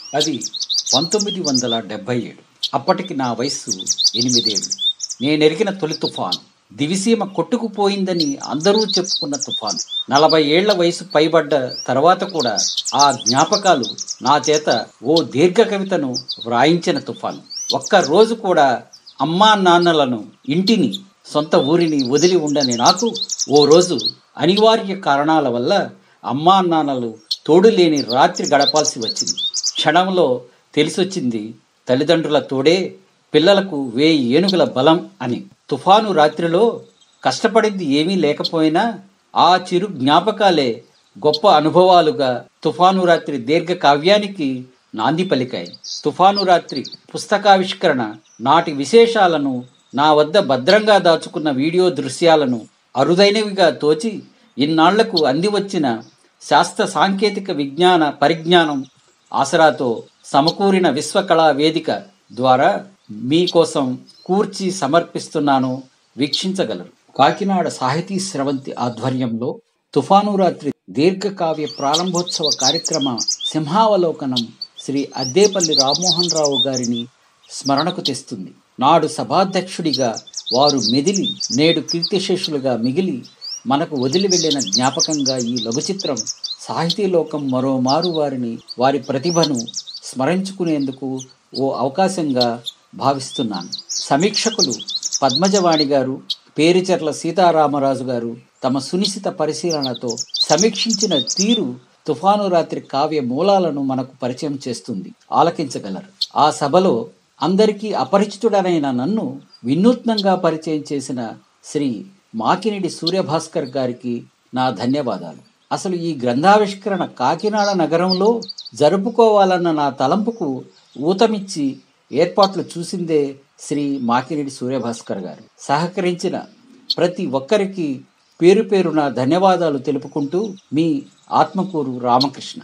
అది పంతొమ్మిది వందల డెబ్బై ఏడు అప్పటికి నా వయస్సు ఎనిమిదేళ్ళు నేనెరిగిన తొలి తుఫాను దివిసీమ కొట్టుకుపోయిందని అందరూ చెప్పుకున్న తుఫాను నలభై ఏళ్ల వయసు పైబడ్డ తర్వాత కూడా ఆ జ్ఞాపకాలు నా చేత ఓ దీర్ఘ కవితను వ్రాయించిన తుఫాను ఒక్క రోజు కూడా అమ్మా నాన్నలను ఇంటిని సొంత ఊరిని వదిలి ఉండని నాకు ఓ రోజు అనివార్య కారణాల వల్ల అమ్మా నాన్నలు తోడు లేని రాత్రి గడపాల్సి వచ్చింది క్షణంలో తెలిసొచ్చింది తల్లిదండ్రుల తోడే పిల్లలకు వేయి ఏనుగుల బలం అని తుఫాను రాత్రిలో కష్టపడింది ఏమీ లేకపోయినా ఆ చిరు జ్ఞాపకాలే గొప్ప అనుభవాలుగా తుఫాను రాత్రి దీర్ఘ కావ్యానికి నాంది పలికాయి తుఫాను రాత్రి పుస్తకావిష్కరణ నాటి విశేషాలను నా వద్ద భద్రంగా దాచుకున్న వీడియో దృశ్యాలను అరుదైనవిగా తోచి ఇన్నాళ్లకు అంది వచ్చిన శాస్త్ర సాంకేతిక విజ్ఞాన పరిజ్ఞానం ఆసరాతో సమకూరిన విశ్వకళా వేదిక ద్వారా మీకోసం కూర్చి సమర్పిస్తున్నాను వీక్షించగలరు కాకినాడ సాహితీ స్రవంతి ఆధ్వర్యంలో తుఫాను రాత్రి దీర్ఘకావ్య ప్రారంభోత్సవ కార్యక్రమ సింహావలోకనం శ్రీ అద్దేపల్లి రామ్మోహన్ రావు గారిని స్మరణకు తెస్తుంది నాడు సభాధ్యక్షుడిగా వారు మెదిలి నేడు కీర్తిశేషులుగా మిగిలి మనకు వదిలి వెళ్ళిన జ్ఞాపకంగా ఈ లఘు చిత్రం సాహితీ లోకం మరోమారు వారిని వారి ప్రతిభను స్మరించుకునేందుకు ఓ అవకాశంగా భావిస్తున్నాను సమీక్షకులు పద్మజవాణి గారు పేరిచెర్ల సీతారామరాజు గారు తమ సునిశిత పరిశీలనతో సమీక్షించిన తీరు తుఫాను రాత్రి కావ్య మూలాలను మనకు పరిచయం చేస్తుంది ఆలకించగలరు ఆ సభలో అందరికీ అపరిచితుడనైన నన్ను వినూత్నంగా పరిచయం చేసిన శ్రీ మాకినిడి సూర్యభాస్కర్ గారికి నా ధన్యవాదాలు అసలు ఈ గ్రంథావిష్కరణ కాకినాడ నగరంలో జరుపుకోవాలన్న నా తలంపుకు ఊతమిచ్చి ఏర్పాట్లు చూసిందే శ్రీ మాకిరెడ్డి సూర్యభాస్కర్ గారు సహకరించిన ప్రతి ఒక్కరికి పేరు పేరున ధన్యవాదాలు తెలుపుకుంటూ మీ ఆత్మకూరు రామకృష్ణ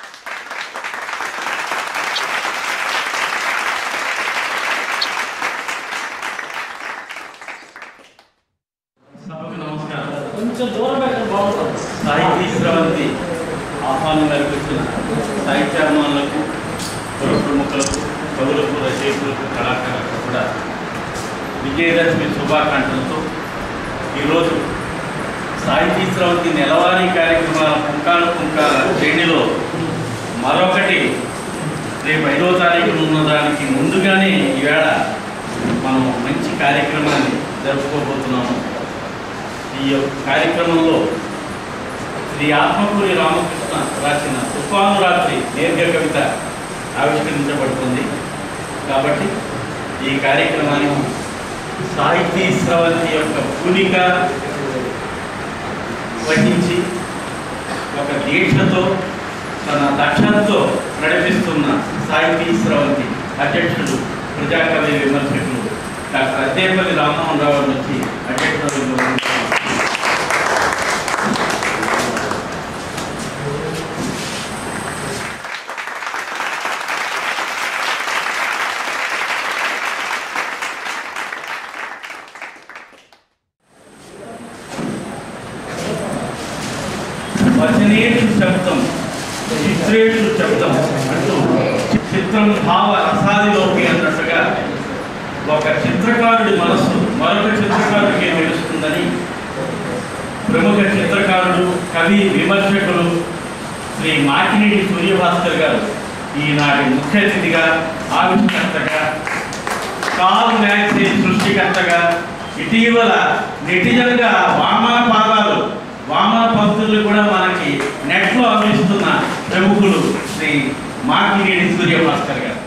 సభకు నమస్కారం కొంచెం దూరం పెట్టడం బాగుంటుంది సాహితీ స్రవంతి ఆహ్వానం కల్పించిన సాహిత్యాభిమానులకు పుర ప్రముఖులకు కవులకు రచయితులకు కళాకారులకు కూడా విజయదశమి శుభాకాంక్షలతో ఈరోజు సాహితీ స్రవంతి నెలవారీ కార్యక్రమాల పుంకాలు పుంకాల శ్రేణిలో మరొకటి రేపు ఐదో తారీఖున ఉన్నదానికి ముందుగానే ఈవేళ మనం మంచి కార్యక్రమాన్ని జరుపుకోబోతున్నాము ఈ యొక్క కార్యక్రమంలో శ్రీ ఆత్మకూరి రామకృష్ణ రాసిన తుఫాను రాత్రి దీర్ఘ కవిత ఆవిష్కరించబడుతుంది కాబట్టి ఈ కార్యక్రమానికి సాహితీ స్రవంతి యొక్క భూమిక వహించి ఒక దీక్షతో తన దక్షతతో నడిపిస్తున్న సాహితీ స్రవంతి అధ్యక్షుడు ప్రజాకవి విమర్శకులు డాక్టర్ అద్దేపల్లి రామ్మోహన్ రావు నుంచి అధ్యక్షుడు వచనేషు శబ్దం చిత్రేషు శబ్దం అంటూ చిత్రం భావ రసాదిలోకి అన్నట్టుగా ఒక చిత్రకారుడి మనస్సు మరొక చిత్రకారుడికి తెలుస్తుందని ప్రముఖ చిత్రకారుడు కవి విమర్శకులు శ్రీ మాకినేని సూర్యభాస్కర్ గారు ఈనాటి ముఖ్య అతిథిగా ఆవిష్కర్తగా కాల్ మ్యాగజైన్ సృష్టికర్తగా ఇటీవల నెటిజన్గా వామన పాదాలు వామన పంతులు కూడా మనకి నెట్లో అందిస్తున్న ప్రముఖులు శ్రీ మాకినేని సూర్యభాస్కర్ గారు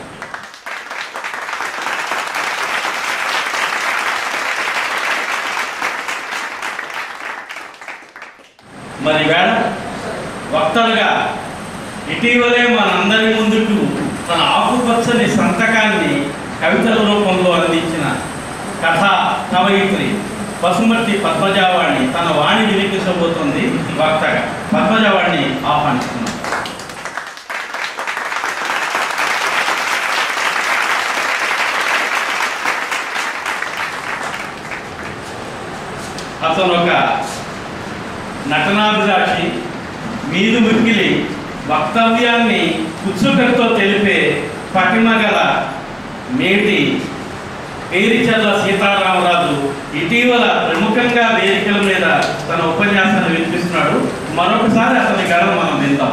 మరి వేళ వక్తలుగా ఇటీవలే మనందరి ముందుకు తన ఆకుపచ్చని సంతకాన్ని కవితల రూపంలో అందించిన కథ కవయిత్రి పసుమర్తి పద్మజావాణి తన వాణి వినిపించబోతుంది వక్తగా పద్మజావాణి ఆహ్వానిస్తున్నాం అతను ఒక నటనాభిలాషి మీదు మిక్కిలి వక్తవ్యాన్ని ఉత్సుకతతో తెలిపే పటిమ గల మేటి పేరిచర్ల సీతారామరాజు ఇటీవల ప్రముఖంగా వేదికల మీద తన ఉపన్యాసాన్ని వినిపిస్తున్నాడు మరొకసారి అతని గల మనం విందాం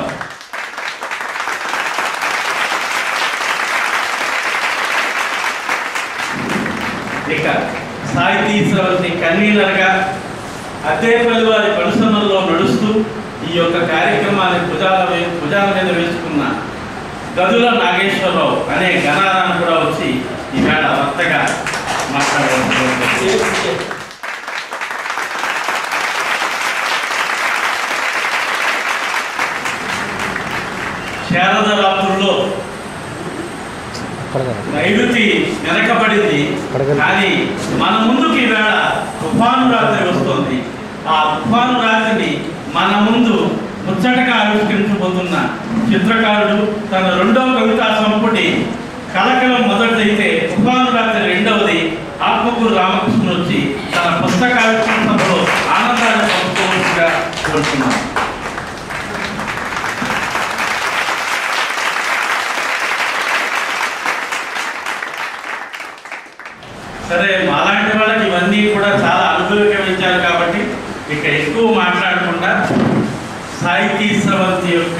ఇక సాహితీ స్రవంతి కన్వీనర్గా అద్దేపల్లి వారి పరిశ్రమల్లో నడుస్తూ ఈ యొక్క కార్యక్రమాన్ని భుజాల వే- భుజాల మీద వేసుకున్న గదుల నాగేశ్వరరావు అనే గణారాన్ని కూడా వచ్చి ఈవేళ వక్తగా మాట్లాడారు శారద రాత్రుల్లో నైరుతి వెనకబడింది కానీ మన ముందుకి ఈవేళ తుఫాను రాత్రి వస్తుంది ఆ తుఫాను రాత్రిని మన ముందు ముచ్చటగా ఆవిష్కరించబోతున్న చిత్రకారుడు తన రెండవ కవితా సంపుటి కలకలం మొదటిదైతే తుఫాను రాత్రి రెండవది ఆత్మకూరు రామకృష్ణ వచ్చి తన పుస్తకావిష్కరణ సభలో ఆనందాన్ని పంచుకోవచ్చుగా కోరుతున్నాను సరే మాలాంటి వాళ్ళకి ఇవన్నీ కూడా చాలా అనుభవించారు కాబట్టి ఇక ఎక్కువ మాట్లాడకుండా సాహితీ స్రవంతి యొక్క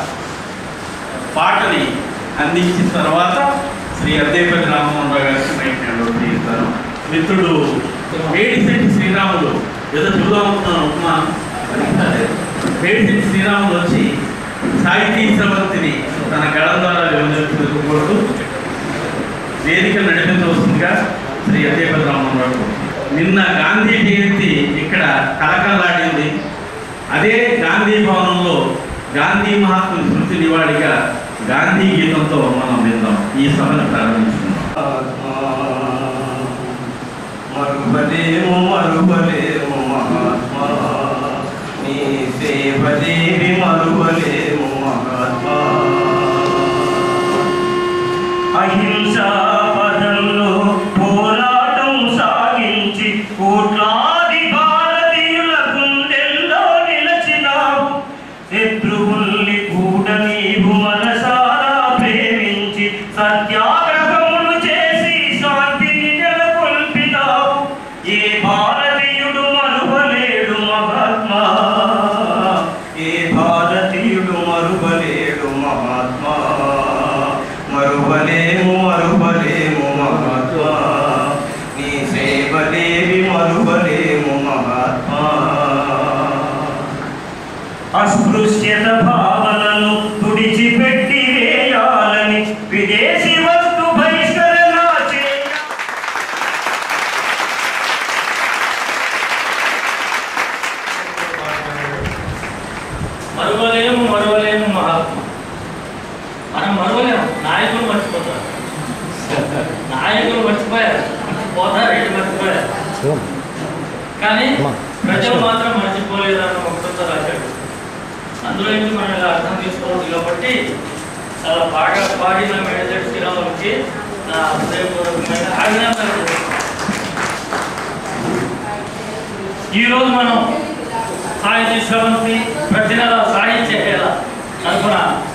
పాటని అందించిన తర్వాత శ్రీ అద్దేపల్లి రామమోహన్ రావు గారికి మైక్ హ్యాండ్ చేస్తారు మిత్రుడు వేడిశెట్టి శ్రీరాములు ఏదో చూద్దాం అనుకున్నాను ఉపమానం వేడిశెట్టి శ్రీరాములు వచ్చి సాహితీ స్రవంతిని తన గళం ద్వారా వివరించుకోకూడదు వేదిక నడిపించవలసిందిగా శ్రీ అదేపల్లి రామరావు నిన్న గాంధీ జయంతి ఇక్కడ కలకలాడింది అదే గాంధీ భవనంలో గాంధీ మహాత్ముని స్మృతి నివాళిగా గాంధీ గీతంతో మనం విందాం ఈ సభను ప్రారంభించుకుందాం మరువలేము మరువలేము మహాత్మా నీ సేవదేవి మరువలేము మహాత్మా అహింసా పదంలో పోరాటం సాగించి కోట్లాది భారతీయుల గుండెల్లో నిలచినావు శత్రువుల్ని కూడా నీవు మనసారా ప్రేమించి సత్యాగ్రహములు చేసి శాంతిని నెలకొల్పినావు ఏ భారతీయుడు మరువలేడు మహాత్మా ఏ భారతీయుడు మరువలేడు మహాత్మా మరువలేము మరువలేము మహాత్మా నీ సేవలేవి మరువలేము మహాత్మా అస్పృశ్యత భావనను తుడిచిపెట్టి వేయాలని విదేశీ వస్తు బహిష్కరణ చేయ మరువలేము మరువలేము మహాత్మ మనం మరువలేము నాయకులు మర్చిపోతారు నాయకులు మర్చిపోయారు పోతారు ఎటు మర్చిపోయారు కానీ ప్రజలు మాత్రం మర్చిపోలేదన్న ఒకటితో రాశాడు అందులో నుంచి మనం ఇలా అర్థం చేసుకోవాలి కాబట్టి చాలా బాగా పాడిన మేనేజర్ శ్రీరాములకి నా హృదయపూర్వకమైన అభినందనలు ఈరోజు మనం సాహితీ స్రవంతి ప్రతి నెల సాహిత్య హేళ తరఫున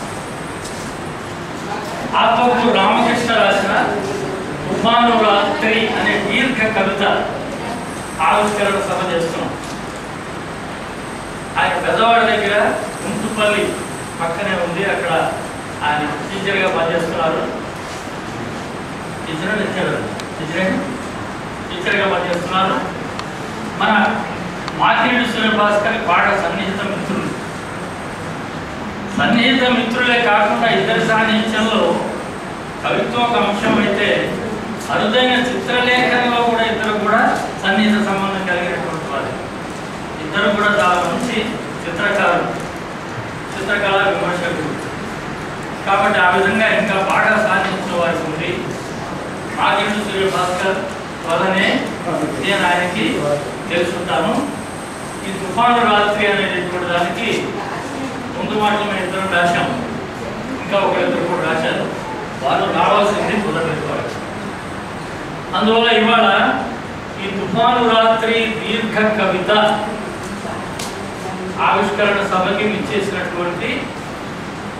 ఆత్మకు రామకృష్ణ రాసిన తుఫాను రాత్రి అనే దీర్ఘ కవిత ఆవిష్కరణ సభ చేస్తున్నాం ఆయన పెద్దవాడి దగ్గర గుంటుపల్లి పక్కనే ఉంది అక్కడ ఆయన టీచర్గా పనిచేస్తున్నారు టీచర్ లెక్చరర్ టీచరే టీచర్గా పనిచేస్తున్నారు మన మాకిరెడ్డి సూర్యభాస్కర్ బాగా సన్నిహిత మిత్రులు సన్నిహిత మిత్రులే కాకుండా ఇద్దరి సాన్నిహిత్యంలో కవిత్వం ఒక అంశం అయితే అరుదైన చిత్రలేఖనంలో కూడా ఇద్దరు కూడా సన్నిహిత సంబంధం కలిగినటువంటి వారు ఇద్దరు కూడా చాలా మంచి చిత్రకారులు చిత్రకళా విమర్శకులు కాబట్టి ఆ విధంగా ఇంకా బాగా సాధించిన వారికి ఉంది మాకిరెడ్డి సూర్యభాస్కర్ వల్లనే నేను ఆయనకి తెలుసుంటాను ఈ తుఫాను రాత్రి అనేటటువంటి దానికి ముందు మాటలు మేము ఇద్దరం రాశాము ఇంకా ఒకరిద్దరు కూడా రాశారు వారు రావాల్సింది కుదరలేదు అందువల్ల ఇవాళ ఈ తుఫాను రాత్రి దీర్ఘ కవిత ఆవిష్కరణ సభకి ఇచ్చేసినటువంటి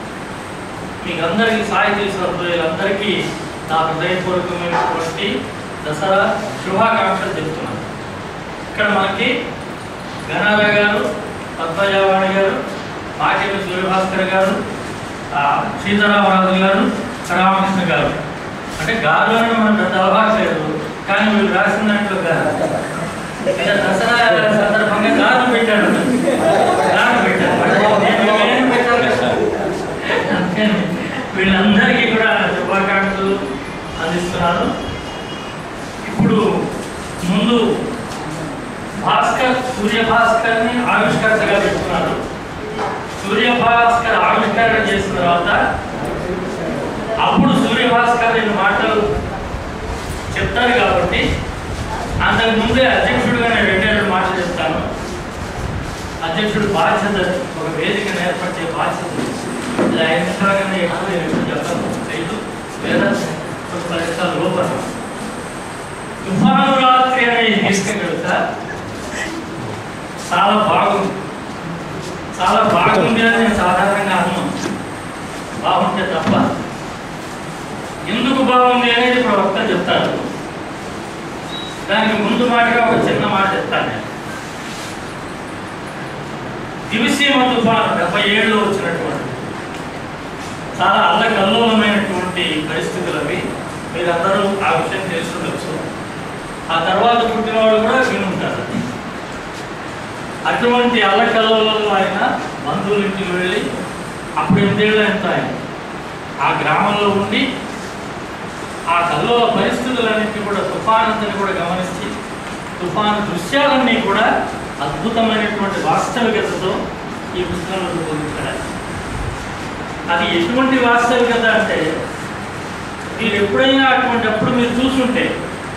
మీకు అందరికీ సాహితీ సభ్యులందరికీ నా హృదయపూర్వకమైనటువంటి దసరా శుభాకాంక్షలు చెప్తున్నాను ఇక్కడ మనకి గణారా గారు పద్మజావాణి గారు మాకేటి సూర్యభాస్కర్ గారు ఆ, సీతారామరాజు గారు రామకృష్ణ గారు అంటే గారు అని మనం పెద్ద అలవాటు లేదు కానీ వీళ్ళు రాసినట్లుగా ఇక దసరా సందర్భంగా గారు పెట్టాడు గారు పెట్టాడు నేను నేను పెట్టాను కదా. అందుకని వీళ్ళందరికీ కూడా శుభాకాంక్షలు అందిస్తున్నాను ఇప్పుడు ముందు భాస్కర్ సూర్య భాస్కర్ని ఆవిష్కర్తగా పెట్టుకున్నారు సూర్య భాస్కర్ ఆవిష్కరణ చేసిన తర్వాత అప్పుడు సూర్య భాస్కర్ రెండు మాటలు చెప్తారు కాబట్టి అంతకు ముందే అధ్యక్షుడిగా నేను రెండే రెండు మాటలు చెప్తాను అధ్యక్షుడు బాధ్యత ఒక వేదికను ఏర్పరిచే బాధ్యత ఇలా ఐదు నిమిషాల కన్నా ఎక్కువ నేను ఎప్పుడు చెప్తాను లేదు లేదా ఒక పది నిమిషాల లోపల తుఫాను రాత్రి అనే ఈ గీతం కనుక చాలా బాగుంది చాలా బాగుంది అని నేను సాధారణంగా అన్నాను బాగుంటే తప్ప ఎందుకు బాగుంది అనేది ఇప్పుడు వక్త చెప్తారు దానికి ముందు మాటగా ఒక చిన్న మాట చెప్తాను నేను దివిసీమ తుఫాను డెబ్బై ఏడులో వచ్చినటువంటి చాలా అల్లకల్లోలమైనటువంటి పరిస్థితులు అవి మీరందరూ ఆ విషయం తెలుసుండొచ్చు ఆ తర్వాత పుట్టిన వాళ్ళు కూడా వినుంటారు అటువంటి అల్లకల్లోలంలో ఆయన బంధువుల ఇంటికి వెళ్ళి అప్పుడు ఎనిమిదేళ్ళు ఎంత ఆయన ఆ గ్రామంలో ఉండి ఆ కల్లోల పరిస్థితులన్నింటినీ కూడా తుఫానంతని కూడా గమనించి తుఫాను దృశ్యాలన్నీ కూడా అద్భుతమైనటువంటి వాస్తవికతతో ఈ పుస్తకంలో రూపొందించారు అది ఎటువంటి వాస్తవికత అంటే మీరు ఎప్పుడైనా అటువంటి అప్పుడు మీరు చూసుంటే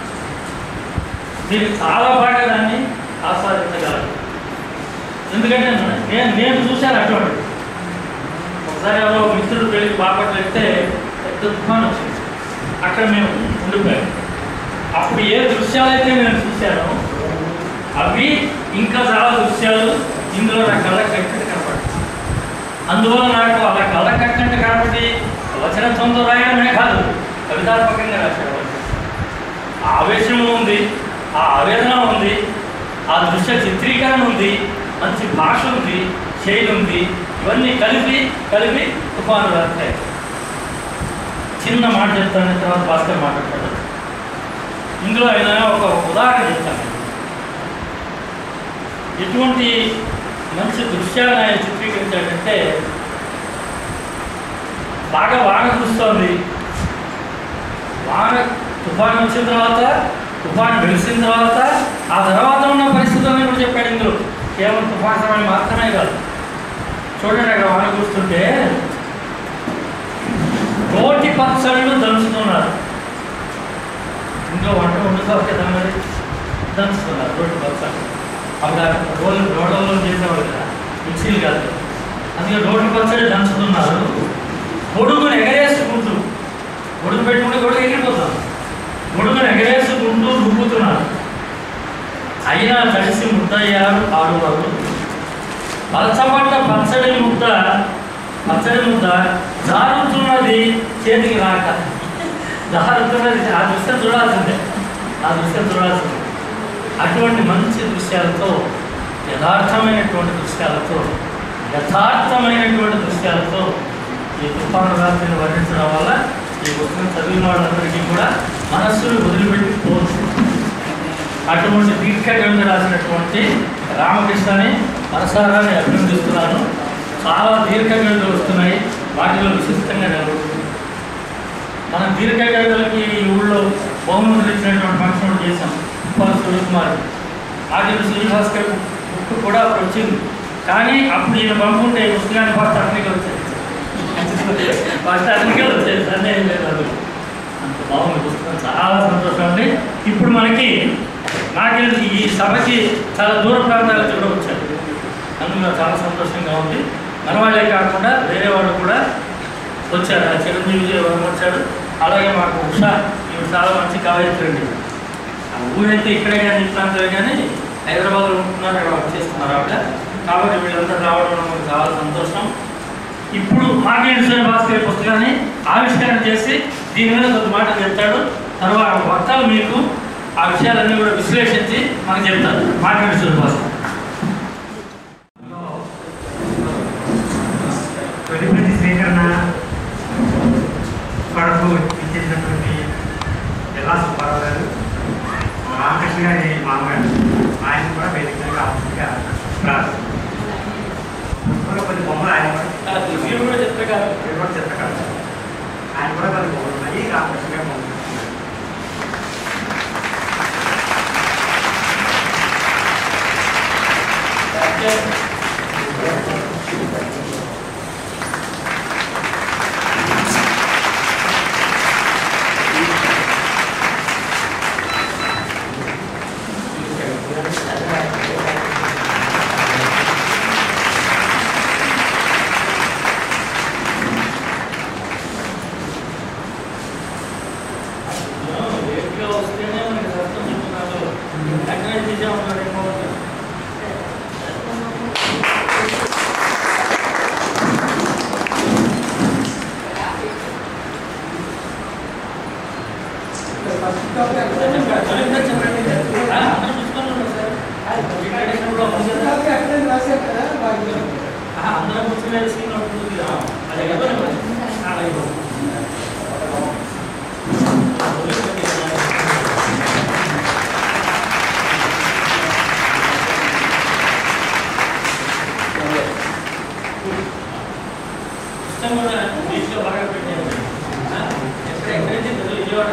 మీరు చాలా బాగా దాన్ని ఆస్వాదించగలరు ఎందుకంటే నేను నేను చూశాను అటువంటి ఒకసారి ఎవరో మిత్రుడు పెళ్లికి బాపట్ల వెళ్తే పెద్ద తుఫాన్ వచ్చింది అక్కడ మేము ఉండిపోయాం అప్పుడు ఏ దృశ్యాలైతే నేను చూశానో అవి ఇంకా చాలా దృశ్యాలు ఇందులో నా కళ్ళకి కట్టినట్టు కనపడుతుంది అందువల్ల నాకు అలా కళ్ళ కట్టినట్టు కనపడి వచనంతో రాయడమే కాదు కవితాత్మకంగా రాశాడు ఆ ఆవేశం ఉంది ఆ ఆవేదన ఉంది ఆ దృశ్య చిత్రీకరణ ఉంది మంచి భాష ఉంది శైలి ఉంది ఇవన్నీ కలిపి కలిపి తుఫాను రాస్తాయి చిన్న మాట చెప్తాను తర్వాత భాస్కర్ మాట్లాడతాడు ఇందులో ఆయన ఒక ఉదాహరణ చెప్తాను ఎటువంటి మంచి దృశ్యాలను ఆయన చిత్రీకరించాడంటే బాగా వాన కురుస్తోంది వాన తుఫాన్ వచ్చిన తర్వాత తుఫాన్ వెలిసిన తర్వాత ఆ తర్వాత ఉన్న పరిస్థితులను కూడా చెప్పాడు ఇందులో కేవలం తుఫాన్ సమయం మాత్రమే కాదు చూడండి అక్కడ వాన కురుస్తుంటే రోటి పచ్చళ్ళు దంచుతున్నారు ఇంట్లో వంట వండుతారు కదా మరి దంచుతున్నారు రోటి పచ్చళ్ళు అప్పుడు ఆ రోలు రోడ్లలో చేసేవాళ్ళు కదా మిక్సీలు కాదు అందుకే రోడ్డు పచ్చడి దంచుతున్నారు గొడుగును ఎగరేసుకుంటూ గొడుగు పెట్టుకుంటే గొడుగు ఎగిరిపోతాం గొడుగును ఎగరేసుకుంటూ రుబ్బుతున్నారు అయినా కలిసి ముద్దయ్యారు ఆడువారు పలచబడ్డ పచ్చడి ముద్ద పచ్చడి ముద్ద జారుతున్నది చేతికి రాక జారుతున్నది ఆ దృశ్యం చూడాల్సిందే ఆ దృశ్యం చూడాల్సిందే అటువంటి మంచి దృశ్యాలతో యథార్థమైనటువంటి దృశ్యాలతో యథార్థమైనటువంటి దృశ్యాలతో ఈ తుఫాను రాత్రిని వర్ణించడం వల్ల ఈ పుస్తకం చదివిన వాళ్ళందరికీ కూడా మనస్సును వదిలిపెట్టి పోవచ్చు అటువంటి దీర్ఘగంగా రాసినటువంటి రామకృష్ణని మనసారాన్ని అభినందిస్తున్నాను చాలా దీర్ఘగంగా వస్తున్నాయి వాటిలో విశిష్టంగా నిలబడుతుంది మనం దీర్ఘగంటలకి ఈ ఊళ్ళో బహుమతులు ఇచ్చినటువంటి ఫంక్షన్ ఒకటి చేశాం ఉప్పాల సూర్యకుమార్ ఆదిత్య శ్రీభాస్కర్ బుక్ కూడా అప్పుడు వచ్చింది కానీ అప్పుడు ఈయన పంపుంటే ఈ పుస్తకాన్ని ఫస్ట్ అతనికి వచ్చేది ఫస్ట్ అతనికే వచ్చేది సందేహం లేదు అది అంత బాగుంది పుస్తకం చాలా సంతోషం అండి ఇప్పుడు మనకి నాకు ఈ సభకి చాలా దూర ప్రాంతాల నుంచి కూడా వచ్చారు అందుకు నాకు చాలా సంతోషంగా ఉంది మన వాళ్ళే కాకుండా వేరే వాళ్ళు కూడా వచ్చారు ఆ చిరంజీవి విజయ్ వర్మ వచ్చాడు అలాగే మాకు ఉషా ఇవి చాలా మంచి కవయిత్రి అండి ఆ ఊరైతే ఇక్కడే కానీ ఈ ప్రాంతమే కానీ హైదరాబాద్లో ఉంటున్నారు అక్కడ వర్క్ చేస్తున్నారు ఆవిడ కాబట్టి వీళ్ళందరూ రావడం మనకు చాలా సంతోషం ఇప్పుడు మార్గేంద్ర శ్రీనివాస్ గారి పుస్తకాన్ని ఆవిష్కరణ చేసి దీని మీద కొంత మాట చెప్తాడు తర్వాత వక్తలు మీకు ఆ విషయాలన్నీ కూడా విశ్లేషించి మనకు చెప్తారు మార్గేంద్ర శ్రీనివాస్ తొలిపతి స్వీకరణ కొరకు ఇచ్చేసినటువంటి జిల్లా సుబ్బారావు గారు రామకృష్ణ గారి మామగారు ఆయన కూడా వేదికగా ఆఫీస్గా ప్రారంభించారు కూడా కొన్ని బొమ్మలు ఆయన కూడా మీరు కూడా చెప్తే కాదు ఇక్కడ కూడా చిత్రకారు ఆయన కూడా కొన్ని బొమ్మలు ఉన్నాయి రామకృష్ణ గారి బొమ్మలు వేడిగా వస్తేనే మనకి రక్తం చెప్తున్నారు ఎక్కడ తీసే ఉన్నాడు ఏమో అందరం కూర్చునే సీన్ ఉంటుంది కదా అదే కదా పుస్తకం కూడా బీచ్లో బాగా పెట్టారు ఆ? ఎక్కడ ఎక్కడి నుంచి తెలుగు విజయవాడ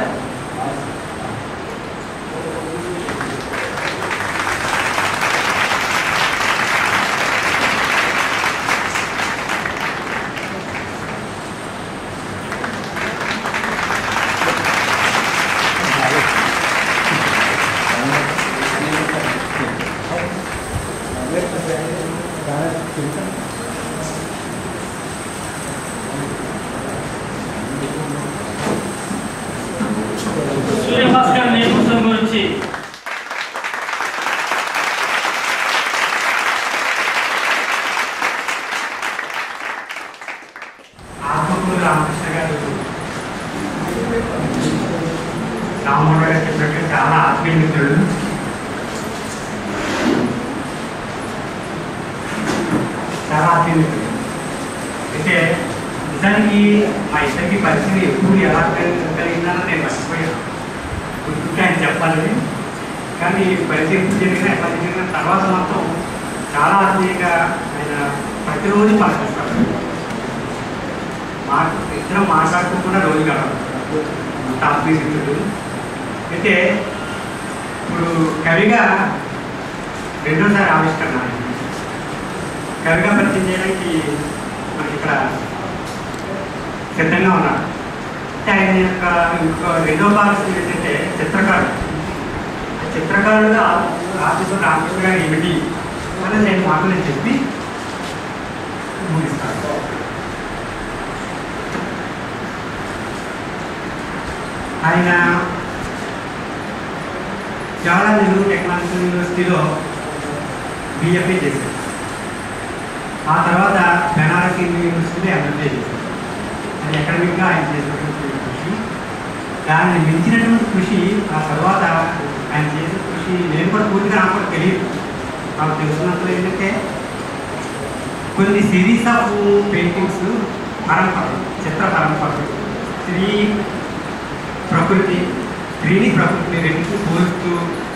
సూర్యభాస్కర్ నీ పుస్తకం గురించి ఆత్మకూరు రామకృష్ణ గారు రామమోహన్ గారు చెప్పినట్టు చాలా ఆత్మీయ మిత్రుడు చాలా ఆత్మీయ మిత్రుడు అయితే నిజానికి మా ఇద్దరికి పరిచయం ఎప్పుడు ఎలా కలి- కలిగిందని నేను మర్చిపోయాను గుర్తుంటే ఆయన చెప్పాలని కానీ పరిచయం ఎప్పుడు జరిగినా ఎట్లా జరిగిన తర్వాత మాత్రం చాలా ఆత్మీయంగా ఆయన ప్రతిరోజు పలకరిస్తారు మాట ఇద్దరం మాట్లాడుతూ కూడా రోజు గడవదు అంత ఆత్మీయ మిత్రుడు అయితే ఇప్పుడు కవిగా రెండోసారి ఆవిష్కరణ ఆయన. కవిగా పరిచయం చేయడానికి మనకి ఇక్కడ సిద్ధంగా ఉన్నారు అంటే ఆయన యొక్క ఇంకో రెండో భాగం ఏంటంటే చిత్రకారుడు ఆ చిత్రకారుడుగా ఆఫీసు రామకృష్ణ గారు ఏమిటి అని నేను మాటలు చెప్పి ముగిస్తాను ఆయన చాలా నెహ్రూ టెక్నాలజీ యూనివర్సిటీలో బిఎఫ్ఏ చేశారు ఆ తర్వాత బెనారస్ హిందూ యూనివర్సిటీలో ఎంఎఫ్ఏ చేశారు అది అకాడమిక్గా ఆయన చేసినటువంటి కృషి దాన్ని మించినటువంటి కృషి ఆ తర్వాత ఆయన చేసిన కృషి నేను కూడా పూర్తిగా నాకు కూడా తెలియదు నాకు తెలుసున్నంతలో ఏంటంటే కొన్ని సిరీస్ ఆఫ్ పెయింటింగ్స్ పరంపర చిత్ర పరంపర స్త్రీ ప్రకృతి స్త్రీని ప్రకృతిని రెండింటిని పోలుస్తూ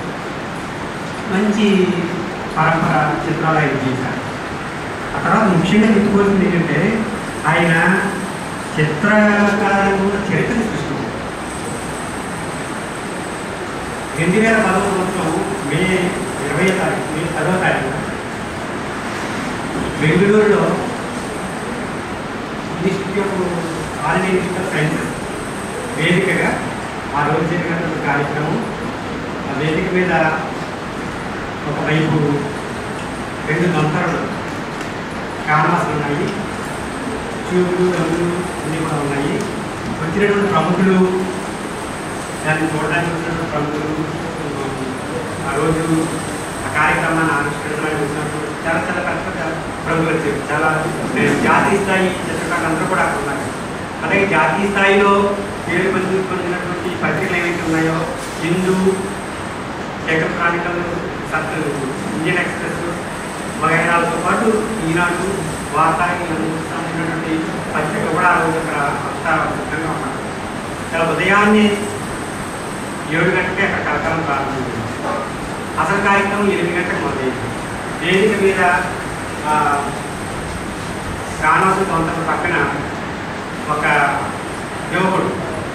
మంచి పరంపర చిత్రాలు ఆయన గీశారు ఆ తర్వాత ముఖ్యంగా చెప్పుకోవాల్సింది ఏంటంటే ఆయన చిత్రకారులు చరిత్ర సృష్టించారు రెండు వేల పదవ సంవత్సరం మే ఇరవై తారీఖు మే పదవ తారీఖు బెంగళూరులో institute of all India institute of sciences వేదికగా ఆ రోజు జరిగినటువంటి కార్యక్రమం ఆ వేదిక మీద ఒకవైపు రెండు దంతరులు కానవాసులు ఉన్నాయి ట్యూబ్లు రంగులు అన్నీ కూడా ఉన్నాయి వచ్చినటువంటి ప్రముఖులు దాన్ని చూడడానికి వచ్చినటువంటి ప్రముఖులు ఆ రోజు ఆ కార్యక్రమాన్ని ఆవిష్కరించడానికి వచ్చినటువంటి చాలా చాలా పెద్ద పెద్ద ప్రముఖులు వచ్చారు చాలా నేను జాతీయ స్థాయి చిత్రకారులు అందరూ కూడా అక్కడ ఉన్నారు అలాగే జాతీయ స్థాయిలో పేరు పొంది పొందినటువంటి పత్రికలు ఏవైతే ఉన్నాయో హిందూ జగన్ క్రానికల్ సత్ ఇండియన్ ఎక్స్ప్రెస్ వగైరాలతో పాటు ఈనాడు వార్త ఇవన్నీ సంబంధించినటువంటి పత్రిక కూడా ఆ రోజు అక్కడ అంతా సిద్ధంగా ఉన్నారు చాలా ఉదయాన్నే ఏడు గంటలకే అక్కడ కలకాలం ప్రారంభించింది అసలు కార్యక్రమం ఎనిమిది గంటలకు మొదలైంది వేదిక మీద ఆ, రాణాసు సొంత పక్కన ఒక యువకుడు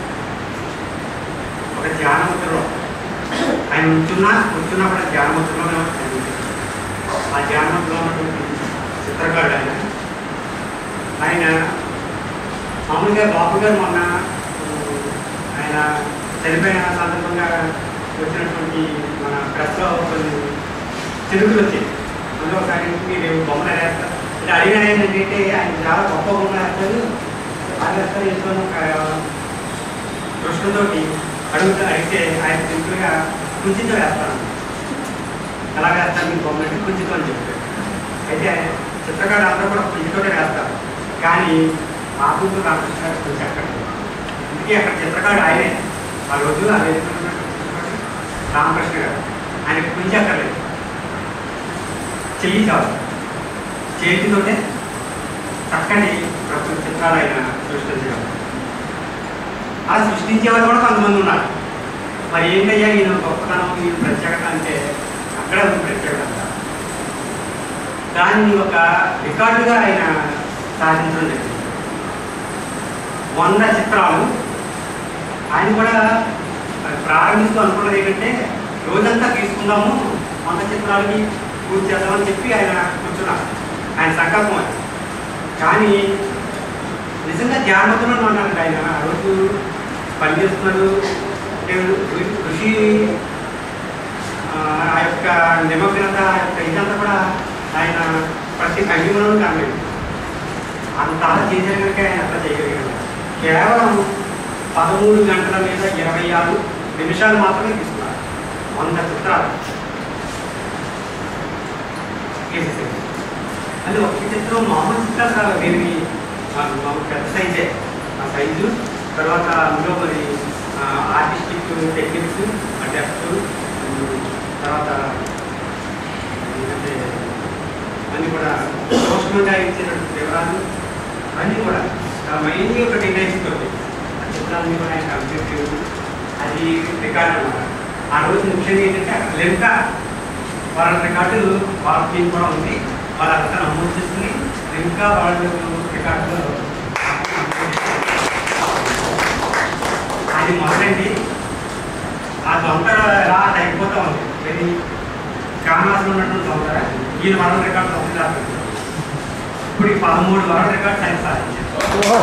ఒక ధ్యానముద్రలో ఆయన ఉంచున్నా కూర్చున్నప్పుడు ధ్యానముద్రలోనే కనిపించాడు. ఆ ధ్యానముద్రలో ఉన్నటువంటి చిత్రకారుడు ఆయన ఆయన మామూలుగా బాబు గారు మొన్న ఉమ్, ఆయన చనిపోయిన సందర్భంగా వచ్చినటువంటి మన ప్రెస్లో కొన్ని చిరుకులు వచ్చాయి అందులో ఒకసారి మీరు బొమ్మలు వేస్తారు అంటే అడిగిన ఆయన ఏంటంటే ఆయన చాలా గొప్ప బొమ్మలు వేస్తారు బాగా వేస్తారు వేసుకొని ఒక కృష్ణుతో అడుగుతా అడిగితే ఆయన సింపుల్గా కుంచితో వేస్తాను ఎలా వేస్తాను మీ బొమ్మ అంటే కుంచితో అని చెప్పారు అయితే చిత్రకారులు అందరూ కూడా కుంచితోనే వేస్తారు కానీ మాకు రామకృష్ణ గారు కుంచి అక్కడ అందుకే అక్కడ చిత్రకారుడు ఆయనే ఆ రోజు ఆ వేదిక మీద ఉన్నటువంటి చిత్రకారుడు రామకృష్ణ గారు ఆయనకు కుంచి అక్కర్లేదు చెయ్యి చాలు చేతితోనే చక్కని ప్రకృతి చిత్రాలు ఆయన సృష్టించగలరు అలా సృష్టించేవారు కూడా కొంతమంది ఉన్నారు మరి ఏంటయ్యా ఈయన గొప్పతనం ఈయన ప్రత్యేకత అంటే అక్కడ ఉంది ప్రత్యేకత దాన్ని ఒక రికార్డుగా ఆయన సాధించడం జరిగింది వంద చిత్రాలు ఆయన కూడా ప్రారంభిస్తూ అనుకున్నది ఏంటంటే రోజంతా తీసుకుందాము వంద చిత్రాలకి పూర్తి చేద్దామని చెప్పి ఆయన కూర్చున్నారు ఆయన సంకల్పం అది కానీ నిజంగా ధ్యానమతులను అన్నారండి ఆయన ఆ రోజు పనిచేస్తున్నారు అంటే ఋ- ఋషి ఆ ఆ యొక్క నిమగ్నత ఆ యొక్క ఇదంతా కూడా ఆయన ప్రతి కంటిమలను కనలేదు అంత అలా చేశారు కనుక ఆయన అట్లా చేయగలిగారు కేవలం పదమూడు గంటల మీద ఇరవై ఆరు నిమిషాలు మాత్రమే తీసుకున్నారు వంద చిత్రాలు వేసేసారు అది ఒక చిత్రం మామూలు చిత్రాలు కాదు దీనికి మామూలు పెద్ద సైజే ఆ సైజు తర్వాత అందులో మరి ఆర్టిస్టిక్ టెక్నిక్స్ డెప్త్ తర్వాత ఏంటంటే అన్నీ కూడా సూక్ష్మంగా ఇచ్చినటువంటి వివరాలు అన్నీ కూడా మైన్గా ఒక టెక్నాలజీ తోటి ఆ చిత్రాన్ని కూడా ఆయన కంప్లీట్ చేయడం అది రికార్డు అనమాట ఆ రోజు ముఖ్యంగా ఏంటంటే అక్కడ లెంక వాళ్ళ రికార్డు వాళ్ళ టీం కూడా ఉంది వాళ్ళంతా నమోదు చేసుకుని ఇంకా వాళ్ళు రికార్డులో అది మొదలండి ఆ దొంగ ఎలా తగ్గిపోతూ ఉంది ఇది కామాసులు ఉన్నటువంటి దొంగ ఈయన వరల్డ్ రికార్డు దొంగ ఇప్పుడు ఈ పదమూడు వరల్డ్ రికార్డ్స్ ఆయన సాధించారు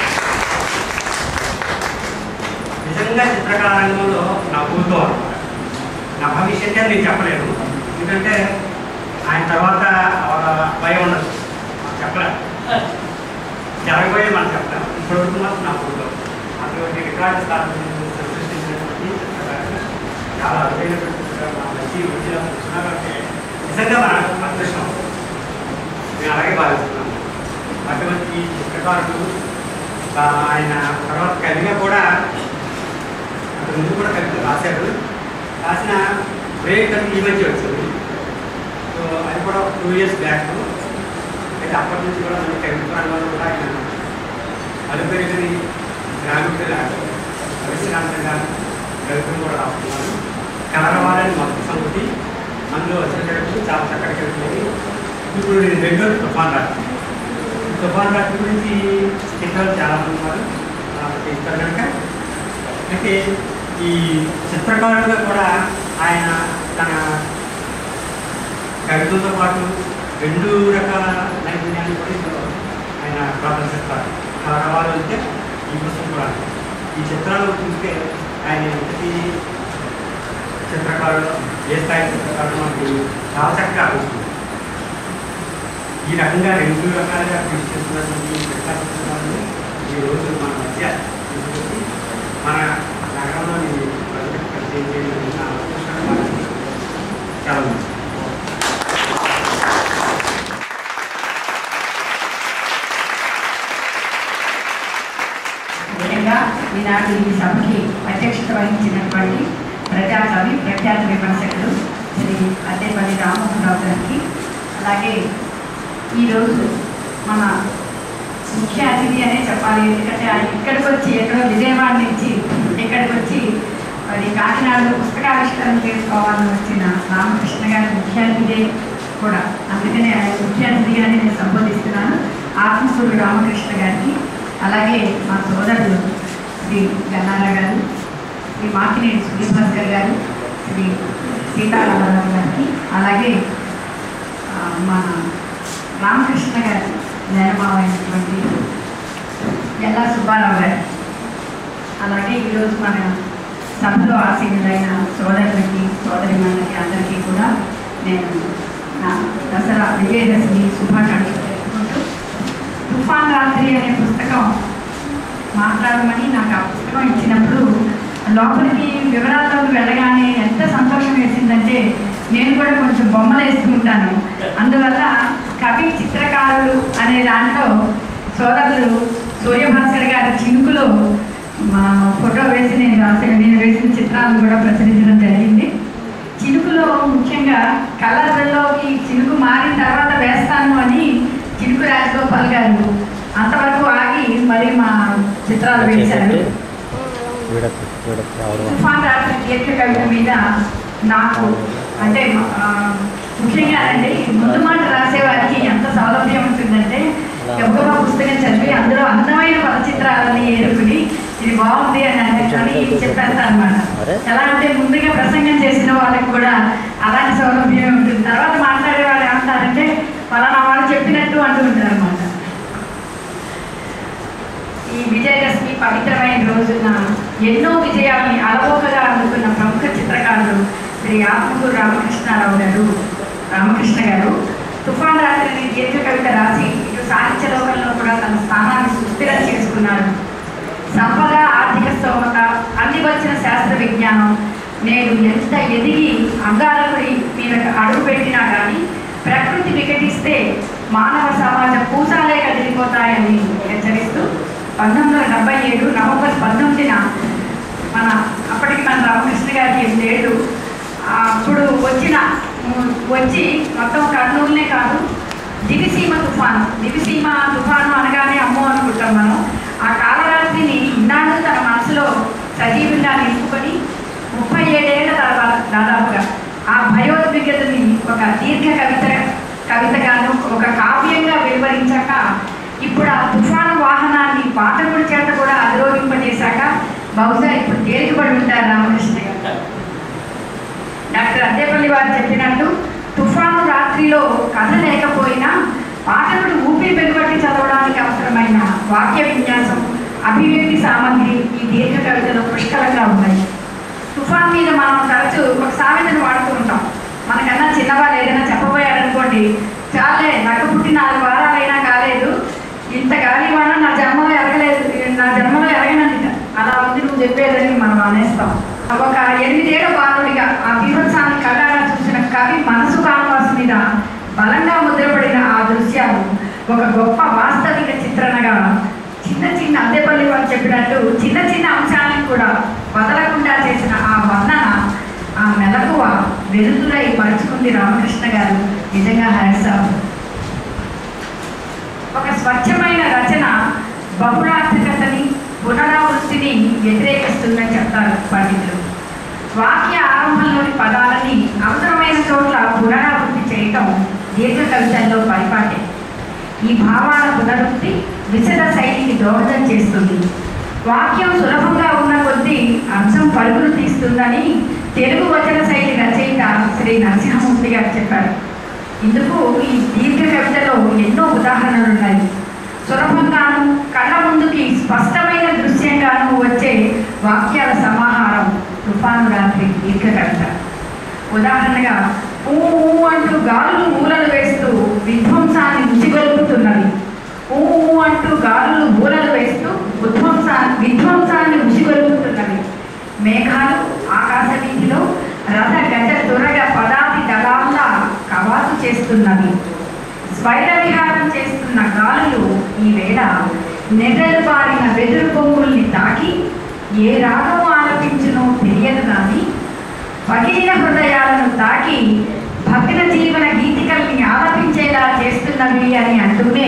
నిజంగా చిత్రకళా రంగంలో నా ఊరితో అనమాట నా భవిష్యత్తు అని నేను చెప్పలేను ఎందుకంటే ఆయన తర్వాత వాళ్ళ భయం ఉండదు మనం చెప్పలేము జరగబోయే మనం చెప్తాం ఇప్పటివరకు మాత్రం నా ఊరితో అటువంటి రికార్డు స్థాపించిన సృష్టించినటువంటి చిత్రకారులు చాలా అరుదైనటువంటి చిత్రకారులు నా మంచి రుచిగా చూసినారంటే నిజంగా మన అదృష్టం నేను అలాగే భావిస్తున్నాను అటువంటి చిత్రకారుడు ఆ, ఆయన తర్వాత కవిగా కూడా అంతకు ముందు కూడా కవిత రాశారు రాసిన బ్రేక్ అని ఈ మధ్య వచ్చింది సో అది కూడా టూ ఇయర్స్ బ్యాక్ అయితే అప్పటి నుంచి కూడా మన కవిత రంగంలో కూడా ఆయన అలుపెరిగిన గ్రామీణ పరిశ్రాంతంగా కవితలు కూడా రాస్తున్నారు కలరవాలని మొదటి సంగతి అందులో వచ్చిన కవితలు చాలా చక్కటి కవితలు ఇప్పుడు నేను రెండో తుఫాన్ రాత్రి తుఫాన్ రాత్రి గురించి చిత్రాలు చాలా మంది ఉన్నారు ఇస్తారు కనుక అయితే ఈ చిత్రకారుడుగా కూడా ఆయన తన కవితలతో పాటు రెండు రకాల నైపుణ్యాన్ని కూడా ఇందులో ఆయన ప్రదర్శిస్తారు కలరవాలు అంటే ఈ పుస్తకం కూడా ఈ చిత్రాలు చూస్తే ఆయన ఎంతటి చిత్రకారుడు ఏ స్థాయి చిత్రకారుడు మనకి చాలా చక్కగా అనిపిస్తుంది ఈ రకంగా రెండు రకాలుగా కృషి చేస్తున్నటువంటి చిత్ర చిత్రకారులు ఈ రోజు మన మధ్య తీసుకొచ్చి మన నగరంలోని ప్రజలకు పరిచయం చేయడం నా అవకాశం చాలా మంచిది ముఖ్యంగా ఈనాడు ఈ సభకి అధ్యక్షత వహించినటువంటి ప్రజాకవి ప్రఖ్యాత విమర్శకులు శ్రీ అద్దేపల్లి రామోహనరావు గారికి అలాగే ఈరోజు మన ముఖ్య అతిథి అనే చెప్పాలి ఎందుకంటే ఆయన ఇక్కడికి వచ్చి ఎక్కడో విజయవాడ నుంచి ఇక్కడికి వచ్చి మరి కాకినాడలో పుస్తకావిష్కరణ చేసుకోవాలని వచ్చిన రామకృష్ణ గారి ముఖ్య అతిథే కూడా అందుకనే ఆయన ముఖ్య అతిథిగానే నేను సంబోధిస్తున్నాను ఆత్మకూరు రామకృష్ణ గారికి అలాగే మా సోదరులు శ్రీ గన్నారా గారు శ్రీ మాకినేని సూర్యభాస్కర్ గారు శ్రీ సీతారామరావు గారికి అలాగే ఆ, మన రామకృష్ణ గారి నేరమావైనటువంటి ఎల్లా సుబ్బారావు గారు అలాగే ఈరోజు మన సభలో ఆసీనులైన సోదరులకి సోదరిమణులకి అందరికీ కూడా నేను నా దసరా విజయదశమి శుభాకాంక్షలు తెలుపుకుంటూ తుఫాన్ రాత్రి అనే పుస్తకం మాట్లాడమని నాకు ఆ పుస్తకం ఇచ్చినప్పుడు లోపలికి వివరాల్లోకి వెళ్ళగానే ఎంత సంతోషం వేసిందంటే నేను కూడా కొంచెం బొమ్మలు వేసుకుంటాను అందువల్ల కవి చిత్రకారులు అనే దాంట్లో సోదరులు సూర్యభాస్కర్ గారి చినుకులో మా ఫోటో వేసి నేను రాసిన నేను వేసిన చిత్రాలను కూడా ప్రచురించడం జరిగింది చినుకులో ముఖ్యంగా కలర్లోకి చినుకు మారిన తర్వాత వేస్తాను అని చినుకు రాజగోపాల్ గారు అంతవరకు ఆగి మరి మా చిత్రాలు వేశారు తుఫాన్ రాత్రి దీర్ఘ కవిత మీద నాకు అంటే ఆ, ముఖ్యంగా అండి ముందు మాట రాసేవారికి ఎంత సౌలభ్యం ఉంటుందంటే ఎవరో పుస్తకం చదివి అందులో అందమైన పదచిత్రాలని ఏరుకుని ఇది బాగుంది అని అంటే అని చెప్పేస్తాను అనమాట ఎలా అంటే ముందుగా ప్రసంగం చేసిన వాళ్ళకి కూడా అలాంటి సౌలభ్యం ఉంటుంది తర్వాత మాట్లాడే వాళ్ళు ఏమంటారంటే ఫలానా వాళ్ళు చెప్పినట్టు అంటూ ఉంటారు అనమాట ఈ విజయదశమి పవిత్రమైన రోజున ఎన్నో విజయాల్ని అలవోకగా అందుకున్న ప్రముఖ చిత్రకారులు శ్రీ ఆత్మకూరు రామకృష్ణారావు గారు రామకృష్ణ గారు తుఫాన్ రాత్రిని దీర్ఘ కవిత రాసి ఇటు సాహిత్య లోకంలో కూడా తన స్థానాన్ని సుస్థిరం చేసుకున్నారు సంపద ఆర్థిక స్తోమత అన్ని వచ్చిన శాస్త్ర విజ్ఞానం నేడు ఎంత ఎదిగి అంగారకుడి మీద అడుగు పెట్టినా కానీ ప్రకృతి వికటిస్తే మానవ సమాజం పూసాలే కదిలిపోతాయని హెచ్చరిస్తూ పంతొమ్మిది వందల డెబ్బై ఏడు నవంబర్ పంతొమ్మిదిన మన అప్పటికి మన రామకృష్ణ గారికి ఎనిమిది ఏళ్ళు అప్పుడు వచ్చిన ఉమ్, వచ్చి మొత్తం కర్నూలునే కాదు దివిసీమ తుఫాను దివిసీమ తుఫాను అనగానే అమ్మో అనుకుంటాం మనం ఆ కాలరాత్రిని ఇన్నాళ్ళు తన మనసులో సజీవంగా నింపుకొని ముప్పై ఏడేళ్ల తర్వాత దాదాపుగా ఆ భయోద్విగ్నతని ఒక దీర్ఘ కవిత కవితగాను ఒక కావ్యంగా వెలువరించాక ఇప్పుడు ఆ తుఫాను వాహనాన్ని పాఠకుడి చేత కూడా అధిరోహింపజేశాక బహుశా ఇప్పుడు తేలికబడి ఉంటారు రామకృష్ణ గారు డాక్టర్ అద్దేపల్లి వారు చెప్పినట్టు తుఫాను రాత్రిలో కథ లేకపోయినా పాఠకుడు ఊపిరి బిగబట్టి చదవడానికి అవసరమైన వాక్య విన్యాసం అభివ్యక్తి సామగ్రి ఈ దీర్ఘ కవితలో పుష్కలంగా ఉన్నాయి తుఫాన్ మీద మనం తరచూ ఒక సామెతను వాడుతూ ఉంటాం మనకన్నా చిన్నవాళ్ళు ఏదైనా చెప్పబోయారనుకోండి చాలే నాకు పుట్టి నాలుగు వారాలైనా కాలేదు ఇంత గాలి వాన నా జన్మలో ఎరగలేదు నా జన్మలో ఎరగనంది అలా ఉంది నువ్వు చెప్పేదని మనం అనేస్తాం ఒక ఎనిమిదేళ్ల బాలుడిగా ఆ బీభత్సాన్ని కళ్ళారా చూసిన కవి మనసు కాన్వాస్ మీద బలంగా ముద్రపడిన ఆ దృశ్యాలు ఒక గొప్ప వాస్తవిక చిత్రణగా చిన్న చిన్న అద్దెపల్లి వారు చెప్పినట్టు చిన్న చిన్న అంశాలను కూడా వదలకుండా చేసిన ఆ వర్ణన ఆ మెలకువ వెలుతురై పరుచుకుంది రామకృష్ణ గారు నిజంగా హ్యాట్స్ ఆఫ్ ఒక స్వచ్ఛమైన రచన బహుళార్థకతని పునరావృత్తిని వ్యతిరేకిస్తుందని చెప్తారు పండితులు వాక్య ఆరంభంలోని పదాలని అవసరమైన చోట్ల పునరావృత్తి చేయటం దీర్ఘ కవితల్లో పరిపాటే ఈ భావాల పునరుక్తి విశద శైలికి దోహదం చేస్తుంది వాక్యం సులభంగా ఉన్న కొద్దీ అర్థం పరుగులు తీస్తుందని తెలుగు వచన శైలి రచయిత శ్రీ నరసింహమూర్తి గారు చెప్పారు ఇందుకు ఈ దీర్ఘ కవితలో ఎన్నో ఉదాహరణలు ఉన్నాయి సులభంగాను కళ్ళ ముందుకి స్పష్టమైన దృశ్యంగాను వచ్చే వాక్యాల సమాహారం తుఫాను రాత్రి దీర్ఘ కవిత ఉదాహరణగా ఊ ఊ అంటూ గాలులు ఊలలు వేస్తూ విధ్వంసాన్ని ఉసిగొల్పుతున్నవి ఊ ఊ అంటూ గాలులు ఊలలు వేస్తూ ఉధ్వంసాన్ని విధ్వంసాన్ని ఉసిగొల్పుతున్నవి మేఘాలు ఆకాశ వీధిలో రథ గజ దురగ పదాతి దళాల్లా కవాతు చేస్తున్నవి స్వైర విహారం చేస్తున్న గాలులు ఈ వేళ నెర్రెలు బారిన వెదురు కొమ్ముల్ని తాకి ఏ రాగం ఆలపించునో తెలియదు కానీ పగిలిన హృదయాలను తాకి భగ్న జీవన గీతికల్ని ఆలపించేలా చేస్తున్నవి అని అంటూనే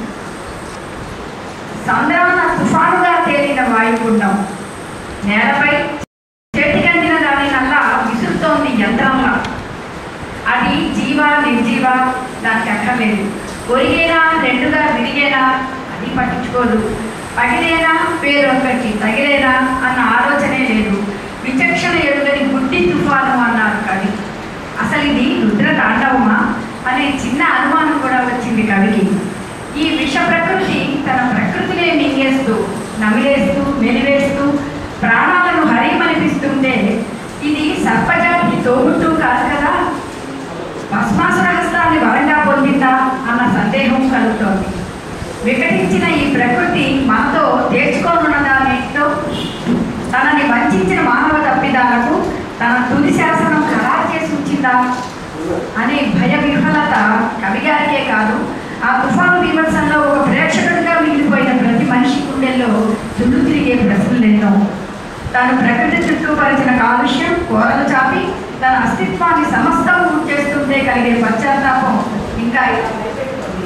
సంద్రాన తుఫానుగా తేలిన వాయుగుండం నేలపై చేతికందిన దాని నల్లా విసురుతోంది యంత్రంలా అది జీవ నిర్జీవ దానికి అక్కర్లేదు ఒరిగేనా రెండుగా విరిగేనా అది పట్టించుకోదు పగిలేనా పేరొక్కటి తగిలేనా అన్న ఆలోచనే లేదు విచక్షణ ఎరుగని గుడ్డి తుఫాను అన్నారు కవి అసలు ఇది రుద్ర తాండవమా అనే చిన్న అనుమానం కూడా వచ్చింది కవికి ఈ విష ప్రకృతి తన ప్రకృతినే మింగేస్తూ నమిలేస్తూ మెలివేస్తూ ప్రాణాలను హరిమనిపిస్తుంటే ఇది సర్పజాతికి తోబుట్టు కాదు కదా భస్మాసుర హస్తాన్ని బలంగా పొందిందా అన్న సందేహం కలుగుతోంది వికటించిన ఈ ప్రకృతి మనతో తేర్చుకోనున్నదా నేటితో తనని వంచిన మానవ తప్పిదాలకు తన తుది శాసనం ఖరారు చేసి ఉంచిందా అనే భయ విహ్వలత కవిగారికే కాదు ఆ తుఫాను విమర్శంలో ఒక ప్రేక్షకుడిగా మిగిలిపోయిన ప్రతి మనిషి గుండెల్లో చుట్టూ తిరిగే ప్రశ్నలెన్నో తాను ప్రకృతి చుట్టూ పరిచిన కాలుష్యం కోరలు చాపి తన అస్తిత్వాన్ని సమస్తం చేస్తుంటే కలిగే పశ్చాత్తాపం ఇంకా ఇలా భయపెడుతోంది.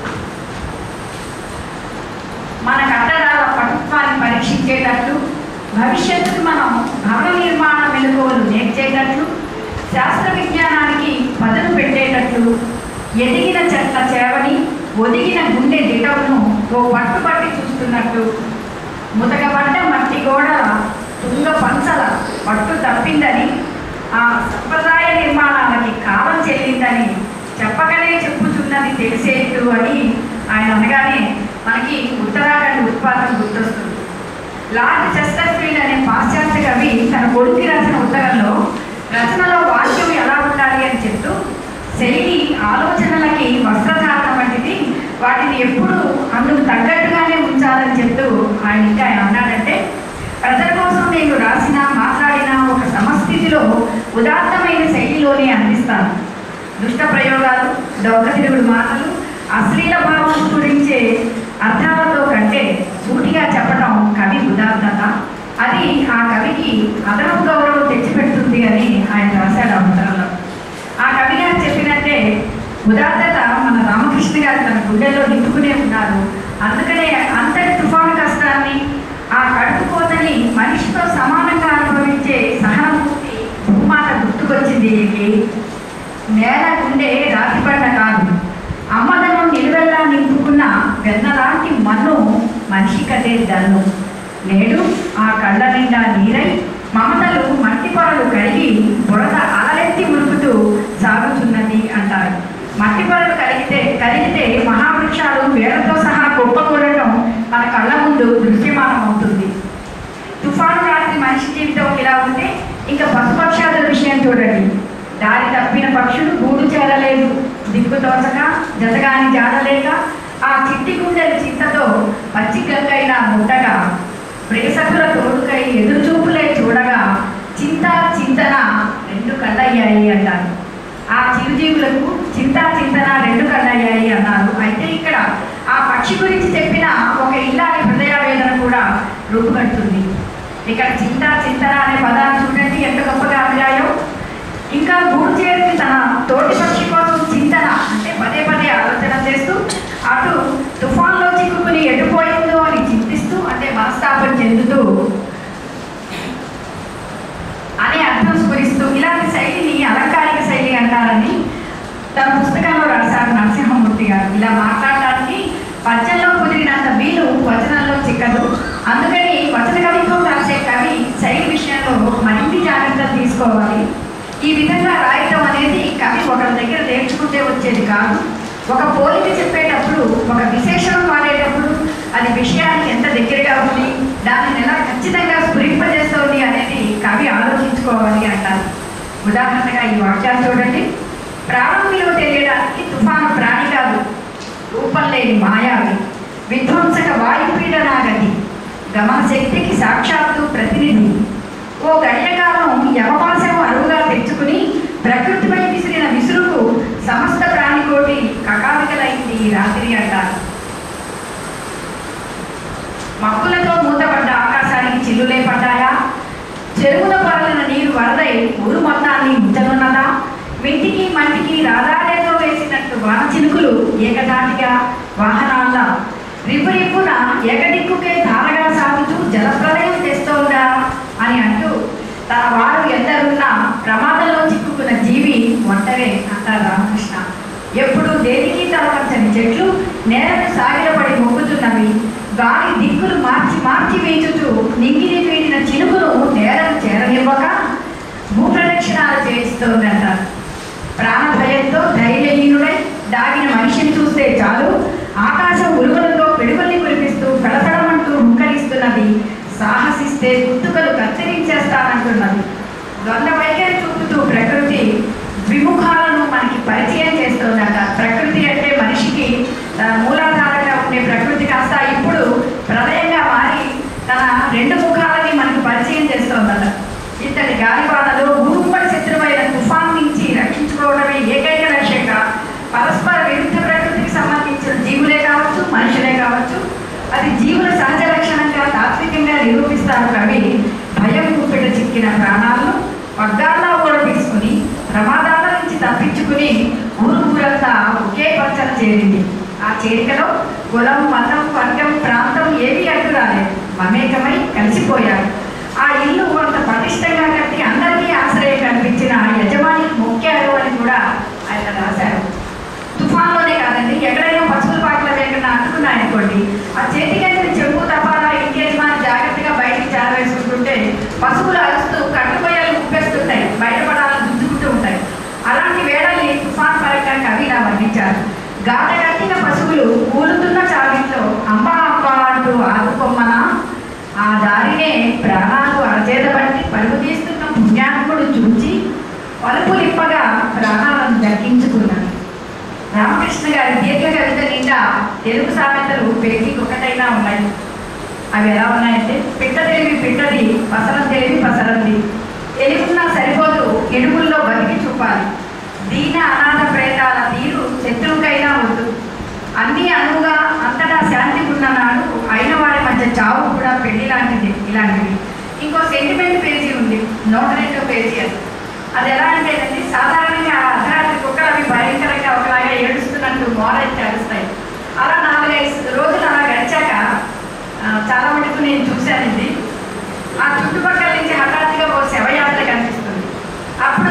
మన కట్టడాల పటుత్వాన్ని పరీక్షించేటట్లు భవిష్యత్తుకు మనం భవన నిర్మాణ మెలకువలు నేర్చేటట్లు శాస్త్ర విజ్ఞానానికి పదును పెట్టేటట్లు ఎదిగిన చెట్ల చేవని ఒదిగిన గుండె దిటవును ఓ పట్టుపట్టి చూస్తున్నట్టు ముతకబడ్డ మట్టి గోడల తుంగ పంచల పట్టు తప్పిందని ఆ సంప్రదాయ నిర్మాణాలకి కాలం చెల్లిందని చెప్పకనే చెప్పుతున్నది తెలిసేట్టు అని ఆయన అనగానే మనకి ఉత్తరాఖండ్ ఉత్పాదన గుర్తొస్తుంది లార్డ్ చెస్టర్ఫీల్డ్ అనే పాశ్చాత్య కవి తన కొడుకు రాసిన ఉత్తరంలో రచనలో వాక్యం ఎలా ఉండాలి అని చెప్తూ శైలి ఆలోచనలకి వస్త్రధారణ వంటిది వాటిని ఎప్పుడు అందుకు తగ్గట్టుగానే ఉంచాలని చెప్తూ ఆయన ఇంకా ఆయన అన్నాడంటే ప్రజల కోసం నేను రాసిన మాట్లాడిన ఒక సమస్థితిలో ఉదాత్తమైన శైలిలోనే అందిస్తాను దుష్ట ప్రయోగాలు దౌర్గతిరుగుడు మాటలు అశ్లీల భావం గురించే అర్థాలతో కంటే సూటిగా చెప్పడం కవి ఉదాత్తత అది ఆ కవికి అదనపు గౌరవం తెచ్చిపెడుతుంది అని ఆయన రాశాడు ఆ ఉత్తరంలో ఆ కవి గారు చెప్పినట్టే ఉదాత్తత మన రామకృష్ణ గారు తన గుండెల్లో నింపుకునే ఉన్నారు అందుకనే అంతటి తుఫాను కష్టాన్ని ఆ కడుపు కోతని మనిషితో సమానంగా అనుభవించే సహానుభూతి భూమాత గుర్తుకొచ్చింది ఈయనకి నేల గుండె రాతిపండ కాదు అమ్మదనం నిలువెల్లా నింపుకున్న వెన్నలాంటి మన్ను మనిషి కదే దన్ను నేడు ఆ కళ్ళ నిండా నీరై మమతలు మట్టి పొరలు కడిగి బురద అలలెత్తి ఉరుకుతూ సాగుతున్నది అంటారు మట్టి పొరలు కరిగితే కరిగితే మహావృక్షాలు వేలతో సహా కుప్పకూడటం మన కళ్ళ ముందు దృశ్యమానం అవుతుంది తుఫాను రాత్రి మనిషి జీవితం ఇలా ఉంటే ఇంకా పశుపక్షాదుల విషయం చూడండి దారి తప్పిన పక్షులు గూడు చేరలేదు దిక్కు తోచక జతగాని జాడలేక ఆ చిట్టి గుండెల చింతతో పచ్చి గంగైన ముట్టగా ప్రేసకుల తోడుకై ఎదురుచూపులే చూడగా చింత చింతన రెండు కళ్ళయ్యాయి అంటారు ఆ చిరుజీవులకు చింత చింతన రెండు కళ్ళయ్యాయి అన్నారు అయితే ఇక్కడ ఆ పక్షి గురించి చెప్పిన ఒక ఇల్లాలి హృదయ వేదన కూడా రూపుగడుతుంది ఇక్కడ చింత చింతన అనే పదాన్ని చూడండి ఎంత గొప్పగా అభిప్రాయం ఇంకా గూడు చేరి తన తోటి పక్షి కోసం చింతన అంటే పదే పదే ఆలోచన చేస్తూ అటు తుఫాన్లో చిక్కుకుని ఎటుపోయిందో అని చింతిస్తూ అంటే మనస్తాపం చెందుతూ అనే అర్థం స్ఫురిస్తూ ఇలాంటి శైలిని అలంకారిక శైలి అంటారని తన పుస్తకంలో రాశారు నరసింహమూర్తి గారు ఇలా మాట్లాడడానికి పద్యంలో కుదిరినంత వీలు వచనంలో చిక్కదు అందుకని వచన కవిత్వం రాసే కవి శైలి విషయంలో మరింత జాగ్రత్తలు తీసుకోవాలి ఈ విధంగా రాయటం అనేది కవి ఒకరి దగ్గర నేర్చుకుంటే వచ్చేది కాదు ఒక పోలిక చెప్పేటప్పుడు ఒక విశేషణం వాడేటప్పుడు అది విషయానికి ఎంత దగ్గరగా ఉంది దానిని ఎలా ఖచ్చితంగా స్ఫురింపజేస్తోంది అనేది కవి ఆలోచించుకోవాలి అంటారు ఉదాహరణగా ఈ వాక్యాలు చూడండి ప్రారంభిలో తెలియడానికి తుఫాను ప్రాణి కాదు రూపం లేని మాయావి విధ్వంసక వాయుపీడనాగతి గమన శక్తికి సాక్షాత్తు ప్రతినిధి ఓ గడియకాలం యమపాశం అరువుగా తెచ్చుకుని ప్రకృతిపై విసిరిన విసురుకు సమస్త ప్రాణికోటి కకావికలైంది ఈ రాత్రి అంటారు మక్కులతో మూతపడ్డ ఆకాశానికి చిల్లులే పడ్డాయా చెరువుల పరలిన నీరు వరదై ఊరు మొత్తాన్ని ముంచనున్నదా మింటికి మంటికి రాధారేతో వేసినట్టు వాన చినుకులు ఏకదాటిగా వాహనాల రిపు రిపున ఏకదిక్కుకే ధారగా సాగుతూ జలప్రలయం తెస్తోందా అని అంటూ తన వారు ఎందరున్నా ప్రమాదంలో చిక్కుకున్న జీవి ఒంటరే అంటారు రామకృష్ణ ఎప్పుడు దేనికి తలవంచని చెట్లు నేలను సాగిలపడి మొక్కుతున్నవి గాలి దిక్కులు మార్చి మార్చి వేచుతూ నింగిని వీడిన చినుకులు నేలను చేరనివ్వక భూప్రదక్షిణాలు చేయిస్తోందంటారు ప్రాణ భయంతో ధైర్యహీనుడై దాగిన మనిషిని చూస్తే చాలు ఆకాశం ఉరుములతో పిడుగుల్ని కురిపిస్తూ ఫడఫడమంటూ హుంకరిస్తున్నది సాహసిస్తే గుర్తుకలు కత్తిరించేస్తానంటున్నది ద్వంద్వ వైఖరి చూపుతూ ప్రకృతి ద్విముఖాలను మనకి పరిచయం చేస్తుందట ప్రకృతి అంటే మనిషికి తన మూలాధారంగా ఉండే ప్రకృతి కాస్త ఇప్పుడు ప్రళయంగా మారి తన రెండు ముఖాలని మనకి పరిచయం చేస్తోందట ఇతని గాలివానలో ఊరుమ్మడి శత్రువైన తుఫాన్ నుంచి రక్షించుకోవడమే ఏకైక లక్ష్యంగా పరస్పర విరుద్ధ ప్రకృతికి సంబంధించిన జీవులే కావచ్చు మనుషులే కావచ్చు అది జీవుల సహజ లక్షణంగా తాత్వికంగా నిరూపిస్తారు కవి భయం గుప్పిట చిక్కిన ప్రాణాలను పగ్గాల్లో కూడా తీసుకుని ప్రమాదాల నుంచి తప్పించుకుని ఊరు ఊరంతా ఒకే పచ్చన చేరింది ఆ చేరికలో కులం మతం వర్గం ప్రాంతం ఏమీ అడ్డు రాలేదు మమేకమై కలిసిపోయారు ఆ ఇల్లు అంత పటిష్టంగా కట్టి అందరికీ ఆశ్రయం కనిపించిన ఆ యజమానికి మొక్కారు అని కూడా ఆయన రాశారు తుఫాన్లోనే కాదండి ఎక్కడైనా పశువుల పాటలు లేకుండా అంటుకున్నాయనుకోండి ఆ చేతికి చెంపు తపాలా ఇంటి యజమాని జాగ్రత్తగా బయటికి జారవేసుకుంటుంటే పశువులు అరుస్తూ కట్టుబోయాలు ఉప్పేస్తుంటాయి బయటపడాలని గుంజుకుంటూ ఉంటాయి అలాంటి వేళల్ని తుఫాన్ పరంగా కవి ఇలా వర్ణించారు గాట కట్టిన పశువులు కూలుతున్న చావిట్లో అమ్మా అమ్మా అంటూ ఆదుకొమ్మనా ఆ దారినే ప్రాణాలు అరచేతబట్టి పరుగు తీస్తున్న పుణ్యాత్ముడు చూచి పలుపులిప్పగా ప్రాణాలను దక్కించుకున్నాను రామకృష్ణ గారి దీర్ఘ కవిత నిండా తెలుగు సామెతలు పేజీకి ఒకటైనా ఉన్నాయి అవి ఎలా ఉన్నాయంటే పిట్ట తెలివి పిట్టది పసరం తెలివి పసరంది తెలివున్నా సరిపోదు ఎడుగుల్లో బతికి చూపాలి దీన అనాథ ప్రేతాల తీరు శత్రువుకైనా వద్దు అన్ని అనువుగా అంతటా శాంతి ఉన్న నాడు అయిన వారి మధ్య చావు కూడా పెళ్లి లాంటిది ఇలాంటివి ఇంకో సెంటిమెంట్ పేజీ ఉంది నూట రెండో పేజీ అది అది ఎలా అంటేనండి సాధారణంగా ఆ అర్ధరాత్రి కుక్కలు అవి భయంకరంగా ఒకలాగా ఏడుస్తున్నట్టు మోరైతే అరుస్తాయి అలా నాలుగైదు రోజులు అలా గడిచాక ఆ, చాలా మటుకు నేను చూశాను ఇది ఆ చుట్టుపక్కల నుంచి హఠాత్తుగా ఓ శవయాత్ర కనిపిస్తుంది అప్పుడు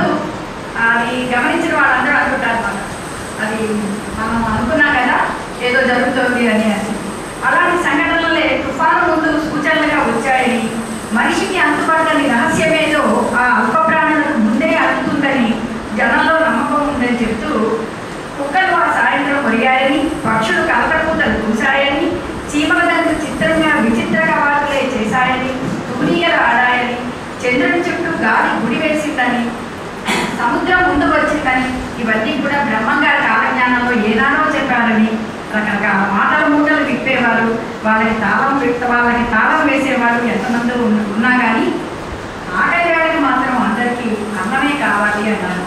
అది గమనించిన వాళ్ళందరూ అనుకుంటారు అన్నమాట అది మనం అనుకున్నాం కదా ఏదో జరుగుతుంది అని అని అలాంటి సంఘటనలే తుఫాను ముందు సూచనలుగా వచ్చాయని మనిషికి అంతుపడని రహస్యమేదో ఆ అల్ప ప్రాణులకు ముందే అందుతుందని జనంలో నమ్మకం ఉందని చెప్తూ కుక్కలు ఆ సాయంత్రం పొరిగాయని పక్షులు కలతకూతలు కూశాయని చీమల దండు చిత్రంగా విచిత్ర కవాతులే చేశాయని తూనీగలు ఆడాయని చంద్రుని చుట్టూ గాలి గుడి వేసిందని సముద్రం ముందుకు వచ్చిందని ఇవన్నీ కూడా బ్రహ్మంగారి కాలజ్ఞానంలో ఏనాడో చెప్పారని రకరకాల మాటల మూటలు విప్పేవారు వాళ్ళకి తాళం విప్ప వాళ్ళకి తాళం వేసేవారు ఎంతమంది ఉన్న- ఉన్నా కానీ ఆకలి వేళకి మాత్రం అందరికీ అన్నమే కావాలి అన్నారు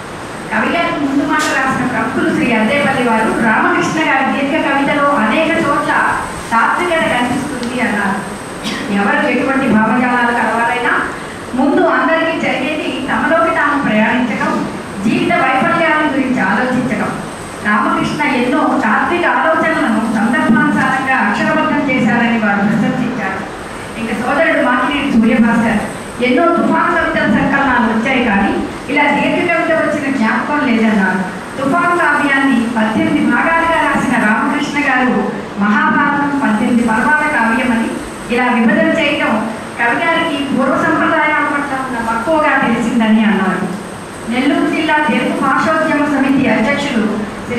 కవి గారికి ముందు మాట రాసిన ప్రముఖులు శ్రీ అద్దేపల్లి వారు రామకృష్ణ గారి దీర్ఘ కవితలో అనేక చోట్ల తాత్వికత కనిపిస్తుంది అన్నారు ఎవరు ఎటువంటి భావజాలాలు కలవాలైనా ముందు అందరికీ జరిగేది తమలోకి తాము ప్రయాణించడం జీవిత వైఫల్యాల గురించి ఆలోచించడం రామకృష్ణ ఎన్నో తాత్విక ఆలోచనలను సందర్భానుసారంగా అక్షరబద్ధం చేశారని వారు ప్రశంసించారు ఇంకా సోదరుడు మాకినేని సూర్యభాస్కర్ ఎన్నో తుఫాను కవితల సంకలనాలు వచ్చాయి కానీ ఇలా దీర్ఘ కవిత వచ్చిన జ్ఞాపకం లేదన్నారు తుఫాను కావ్యాన్ని పద్దెనిమిది భాగాలుగా రాసిన రామకృష్ణ గారు మహాభారతం పద్దెనిమిది పర్వాల కావ్యమని ఇలా విభజన చేయటం కవి గారికి పూర్వ సంప్రదాయాల పట్ల ఉన్న మక్కువగా తెలిసిందని అన్నారు నెల్లూరు జిల్లా తెలుగు భాషోద్యమ సమితి అధ్యక్షులు శ్రీ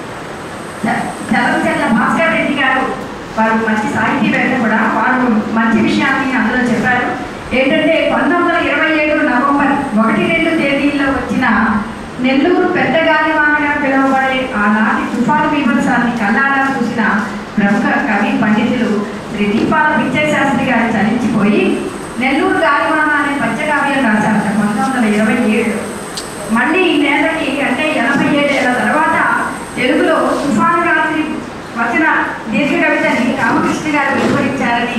చలంచెల్ల భాస్కర్ రెడ్డి గారు వారు మంచి సాహితీవేత్త కూడా వారు మంచి విషయాన్ని అందులో చెప్పారు ఏంటంటే పంతొమ్మిది వందల ఇరవై ఏడు నవంబర్ ఒకటి రెండు తేదీల్లో వచ్చిన నెల్లూరు పెద్ద గాలివానగా పిలువబడే ఆనాటి తుఫాను బీభత్సాన్ని కళ్ళారా చూసిన ప్రముఖ కవి పండితులు శ్రీ దీపాల పిచ్చశాస్త్రి గారు చలించిపోయి నెల్లూరు గాలివాన అనే పద్యకావ్యం రాశారు పంతొమ్మిది వందల ఇరవై ఏడు మళ్ళీ ఈ నేలకి అంటే ఎనభై ఏడేళ్ల తర్వాత తెలుగులో తుఫాను రాత్రి వచ్చిన దీర్ఘ కవితని రామకృష్ణ గారు వెలువరించారని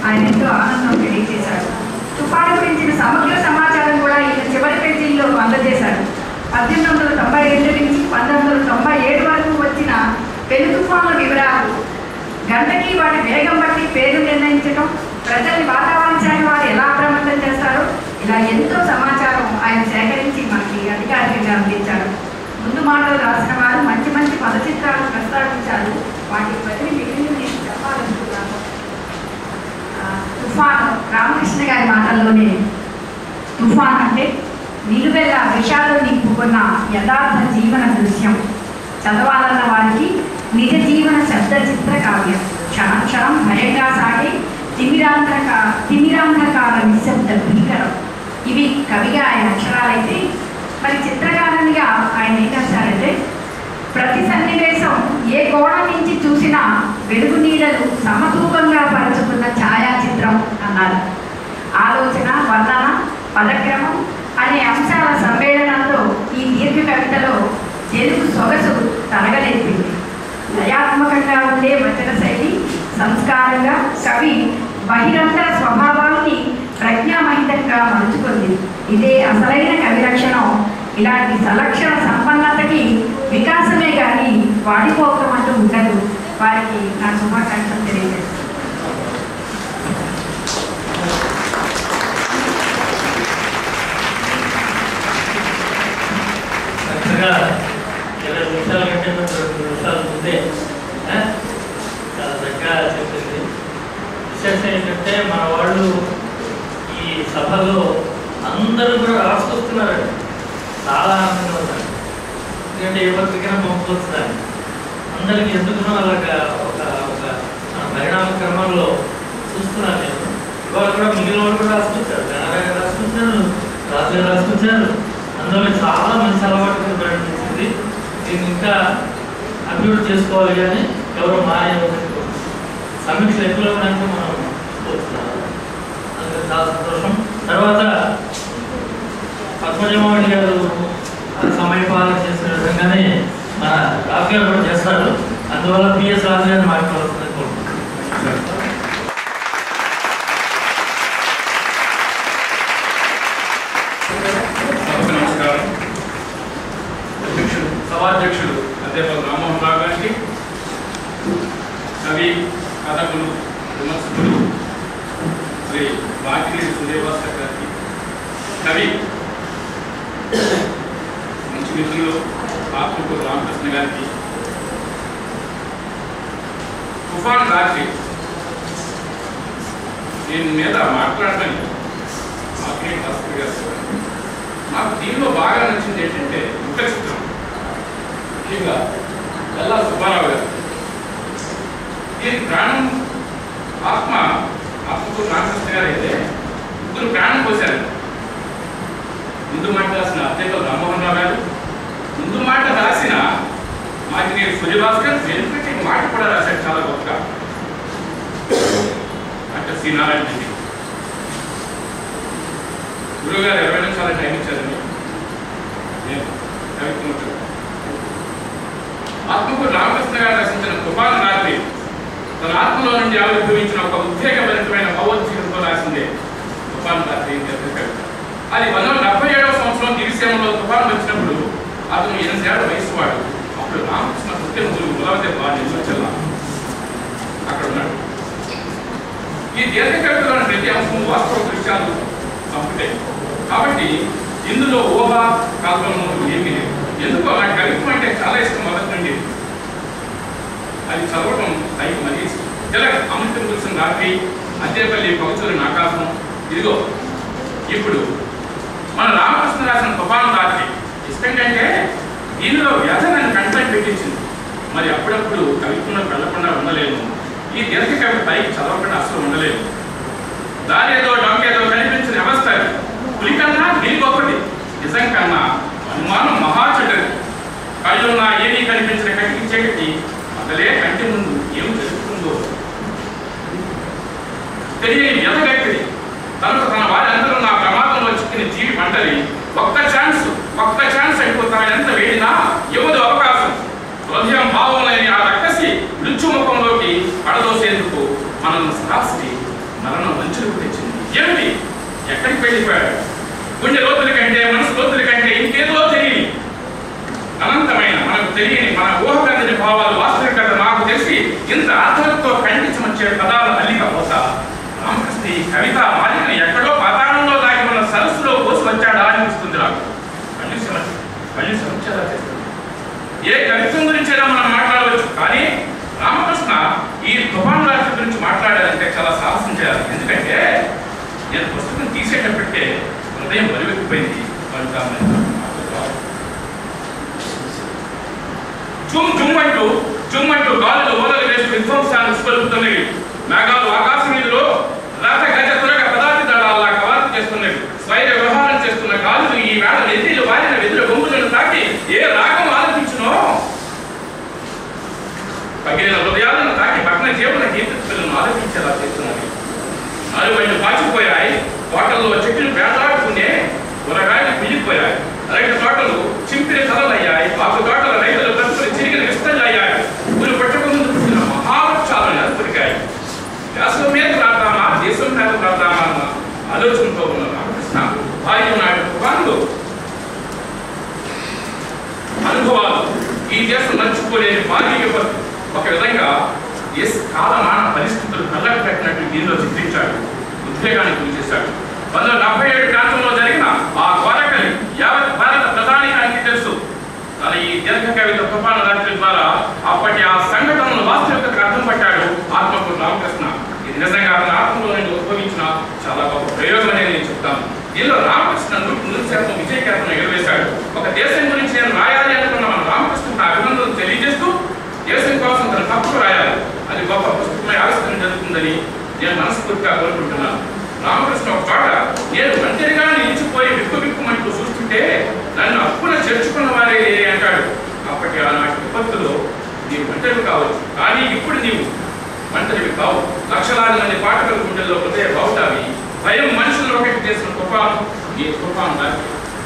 ఆయన ఎంతో ఆనందం తెలియజేశాడు తుఫాను గురించిన సమగ్ర సమాచారం కూడా ఈయన చివరి పేజీల్లో అందజేశాడు పద్దెనిమిది వందల తొంభై రెండు నుంచి పంతొమ్మిది వందల తొంభై ఏడు వరకు వచ్చిన పెను తుఫాన్ల వివరాలు గంటకి వాటి వేగం బట్టి పేరు నిర్ణయించడం ప్రజల్ని వాతావరణ శాఖ వారు ఎలా అప్రమత్తం చేస్తారో ఇలా ఎంతో సమాచారం ఆయన సేకరించి మనకి అధికారికంగా అందించారు ముందు మాటలు రాసిన వారు మంచి మంచి పదచిత్రాలు ప్రస్తావించారు వాటి బదులు మిగిలిన నేను చెప్పాలనుకున్నాను ఆ, తుఫాను రామకృష్ణ గారి మాటల్లోనే తుఫాన్ అంటే నిలువెల్ల విషాలు నింపుకున్న యథార్థ జీవన దృశ్యం చదవాలన్న వారికి నిజ జీవన శబ్ద చిత్ర కావ్యం క్షణం క్షణం భయంగా సాగి తిమిరాంధక తిమిరాంధకార నిశ్శబ్ద భీకరం ఇవి కవిగా ఆయన అక్షరాలైతే మరి చిత్రకారునిగా ఆయన ఏం రాశారంటే ప్రతి సన్నివేశం ఏ కోణం నుంచి చూసినా వెలుగు నీడలు సమతూకంగా పరుచుకున్న ఛాయాచిత్రం అన్నారు ఆలోచన వర్ణన పదక్రమం అనే అంశాల సమ్మేళనంలో ఈ దీర్ఘ కవితలో తెలుగు సొగసు తరగలేపింది లయాత్మకంగా ఉండే వచన శైలి సంస్కారంగా కవి బహిరంగ స్వభావాన్ని ప్రజ్ఞామహితంగా మలుచుకుంది ఇదే అసలైన కవి లక్షణం ఇలాంటి సలక్షణ సంపన్నతకి వికాసమే కానీ వాడిపోకం అంటూ ఉండదు వారికి నా శుభాకాంక్షలు తెలియజేస్తాను చక్కగా ఇరవై నిమిషాల కంటే ముందు రెండు నిమిషాల ముందే ఆ, చాలా చక్కగా చెప్పింది విశేషం ఏంటంటే మన వాళ్ళు ఈ సభలో అందరూ కూడా రాసుకొస్తున్నారండి చాలా ఆనందంగా ఉన్నారు ఎందుకంటే ఏ పత్రికైనా పంపుకోవచ్చు దాన్ని అందరికీ ఎందుకునో అలాగా ఒక ఒక ఆ, పరిణామ క్రమంలో చూస్తున్నాను నేను ఇవాళ కూడా మిగిలిన వాళ్ళు కూడా రాసుకొచ్చారు నారాయణ రాసుకొచ్చారు రాజు రాసుకొచ్చారు అందులో చాలా మంచి అలవాటు కింద పరిణమించింది దీన్ని ఇంకా అభివృద్ధి చేసుకోవాలి కానీ ఎవరో మానే సమీక్ష ఎక్కువలో ఉండడానికి మనం చూస్తున్నాం అందుకే చాలా సంతోషం తర్వాత పద్మజమావళి గారు సమయపాలన చేసిన విధంగానే మన రాజు గారు కూడా చేస్తారు అందువల్ల పిఎస్ రాజు గారిని మాట్లాడుతుంది కోరుకుంటున్నాను సభకు నమస్కారం అధ్యక్షుడు సభాధ్యక్షుడు అధ్యాపక రామ్మోహన్ రావు గారికి కవి కథకులు విమర్శకులు శ్రీ బాకినేని సూర్యభాస్కర్ గారికి కవి మంచి మిత్రులు ఆత్మకూరు రామకృష్ణ గారికి తుఫాన్ రాత్రి దీని మీద మాట్లాడడానికి బాకినేని భాస్కర్ గారు నాకు దీనిలో బాగా నచ్చింది ఏంటంటే ముఖ చిత్రం ముఖ్యంగా ఎల్లా సుబ్బారావు గారు దీని ప్రాణం ఆత్మ ఆత్మకు రామకృష్ణ గారు అయితే ముగ్గురు ప్రాణం పోశారు ముందు మాట రాసిన అత్యంత రామ్మోహన్ రావు గారు ముందు మాట రాసిన మాకి నేను సూర్యభాస్కర్ వెనుకటి మాట కూడా రాశాడు చాలా గొప్పగా అంటే శ్రీ నారాయణ రెడ్డి గురువు గారు ఇరవై నిమిషాల టైం ఇచ్చారండి నేను కవిత్వం వచ్చాను. ఆత్మకు రామకృష్ణ గారు రచించిన తుఫాను రాత్రి తన ఆత్మలో నుండి ఆవిర్భవించిన ఒక ఉద్వేగభరితమైన భావోద్వేగంతో రాసిందే తుఫాను రాత్రి అని చెప్పే కవిత అది పంతొమ్మిది డెబ్బై ఏడవ సంవత్సరం దివిసేమలో తుఫాను వచ్చినప్పుడు అతను ఎనిమిదేళ్ల వయసు వాడు అప్పుడు రామకృష్ణ పుట్టినములు ములవతే బాగా నిల్వచల్లా అక్కడ ఉన్నాడు ఈ దీర్ఘ కవితలోని ప్రతి అంశం వాస్తవ దృశ్యాలు చంపుతాయి కాబట్టి ఇందులో ఊహ కల్పనలు ఏమీ లేవు ఎందుకో నాకు కవిత్వం అంటే చాలా ఇష్టం మొదటి నుండి అది చదవడం పైకి మరీ ఇష్టం ఇలా అమృతం కురిసిన రాత్రి అద్దెపల్లి పవిత్రుల ఆకాశం ఇదిగో ఇప్పుడు మన రామకృష్ణ రాసిన తుఫాను రాత్రి ఇష్టం కంటే దీనిలో వ్యధ నన్ను కంటెంట్ పెట్టించింది మరి అప్పుడప్పుడు కవిత్వంలో వెళ్ళకుండా ఉండలేను ఈ దీర్ఘ కవి పైకి చదవకుండా అసలు ఉండలేను దారేదో డొంకేదో కనిపించిన వ్యవస్థ అది. పులి కన్నా నీ గొప్పది నిజం కన్నా అనుమానం మహాచటది కళ్ళున్నా ఏమీ కనిపించిన కంటికి చీకటి అసలే కంటి ముందు ఏం జరుగుతుందో తెలియని వ్యధగట్టిది తనకు తన వారి అందరూ నా ప్రమాదంలో చిక్కిన జీవి పంటది ఒక్క ఛాన్స్ ఒక్క ఛాన్స్ అయిపోతాను ఎంత వేడినా ఇవ్వదు అవకాశం హృదయం భావం లేని ఆ రక్కసి మృత్యు ముఖంలోకి పడదోసేందుకు మనల్ని సాహసి మరణం మంచులకు తెచ్చింది ఏమిటి ఎక్కడికి వెళ్ళిపోయాడు గుండె లోతుల కంటే మనసు లోతుల కంటే ఇంకేదో తెలియని అనంతమైన మనకు తెలియని మన ఊహకందని భావాలు వాస్తవికత నాకు తెలిసి ఇంత అర్థంతో ఖండించమొచ్చే పదాల అల్లిక పోత రామకృష్ణ ఈ కవిత మాలికని ఎక్కడో పాతాళంలో దాగి ఉన్న సరస్సులో పోసి వచ్చాడా అనిపిస్తుంది నాకు కళ్ళు శమ కళ్ళు సమస్యలా చేస్తుంది ఏ కవిత్వం గురించైనా మనం మాట్లాడవచ్చు కానీ రామకృష్ణ ఈ తుఫాన్ రాత్రి గురించి మాట్లాడాలంటే చాలా సాహసం చేయాలి ఎందుకంటే నేను పుస్తకం తీసేటప్పటికే హృదయం బలివెక్కిపోయింది కనుక మరి నాకు మాటలు రావు. జుమ్ జుమ్ అంటూ జుమ్ అంటూ గాలులు ఓలలు వేసి విధ్వంసాన్ని స్వల్పుతున్నవి మేఘాలు ఆకాశం మీదలో రథ గజ తురగ పదార్థ దళాలా కవాతు చేస్తున్నవి స్వైర వ్యవహారం చేస్తున్న గాలులు ఈ వేళ ఎదిరిలు వారిన వెదురు బొంగులను తాకి ఏ రాగం ఆలపించునో పగిలిన హృదయాలను తాకి భగ్న జీవన గీతలను ఆలపించేలా చేస్తున్నవి నాలుగు పాచిపోయాయి తోటల్లో చెట్లు వేటాడుకునే కూరగాయలు పిల్లిపోయాయి రైతు తోటలు చింపిన తలలయ్యాయి ఆకు తోటల రైతుల బ్రతుకులు చిరిగిన విస్తళ్ళయ్యాయి ఊరు పట్టకముందు పుట్టిన మహావృక్షాలు నెలకొరికాయి దేశం మీద రాద్దామా దేశం మీద రాద్దామా అన్న ఆలోచనతో ఉన్న రామకృష్ణ భార్య నాటి తుఫాన్లు అనుభవాలు ఈ దేశం నడుచుకోలేని భారీ విపత్తు ఒక విధంగా దేశ కాలమాన పరిస్థితులు కళ్ళకు పెట్టినట్టు దీనిలో చిత్రించాడు ఉద్వేగానికి గురి చేశాడు పంతొమ్మిది వందల డెబ్బై ఏడు ప్రాంతంలో జరిగిన ఆ కోరకలి యావత్ భారత ప్రధానికానికి తెలుసు తన ఈ దీర్ఘ కవిత తుఫాను రాత్రి ద్వారా అప్పటి ఆ సంఘటనను వాస్తవికతకు అర్థం పట్టాడు ఆత్మకు రామకృష్ణ ఇది నిజంగా అతని ఆత్మలో నుండి ఉద్భవించిన చాలా గొప్ప ప్రయోగం అనేది నేను చెప్తాను దీనిలో రామకృష్ణ నూటి నూరు శాతం విజయకేతను ఎగరవేశాడు ఒక దేశం గురించి నేను రాయాలి అనుకున్న మన రామకృష్ణ అభినందనలు తెలియజేస్తూ దేశం కోసం తన తప్పుకు రాయాలి అది గొప్ప పుస్తకమై ఆవిష్కరణ జరుగుతుందని నేను మనస్ఫూర్తిగా కోరుకుంటున్నాను రామకృష్ణ ఒక చోట నేను ఒంటరిగా నిలిచిపోయి విక్కు విక్కుమంటూ చూస్తుంటే నన్ను అప్పున చేర్చుకున్న వారే లేరే అంటాడు అప్పటి ఆనాటి విపత్తులో నీవు ఒంటరి కావచ్చు కానీ ఇప్పుడు నీవు ఒంటరివి కావు లక్షలాది మంది పాఠకుల గుండెల్లో హృదయ బావుటావి భయం మనుషులను ఒకటి చేసిన తుఫాను ఈ తుఫాను దాటి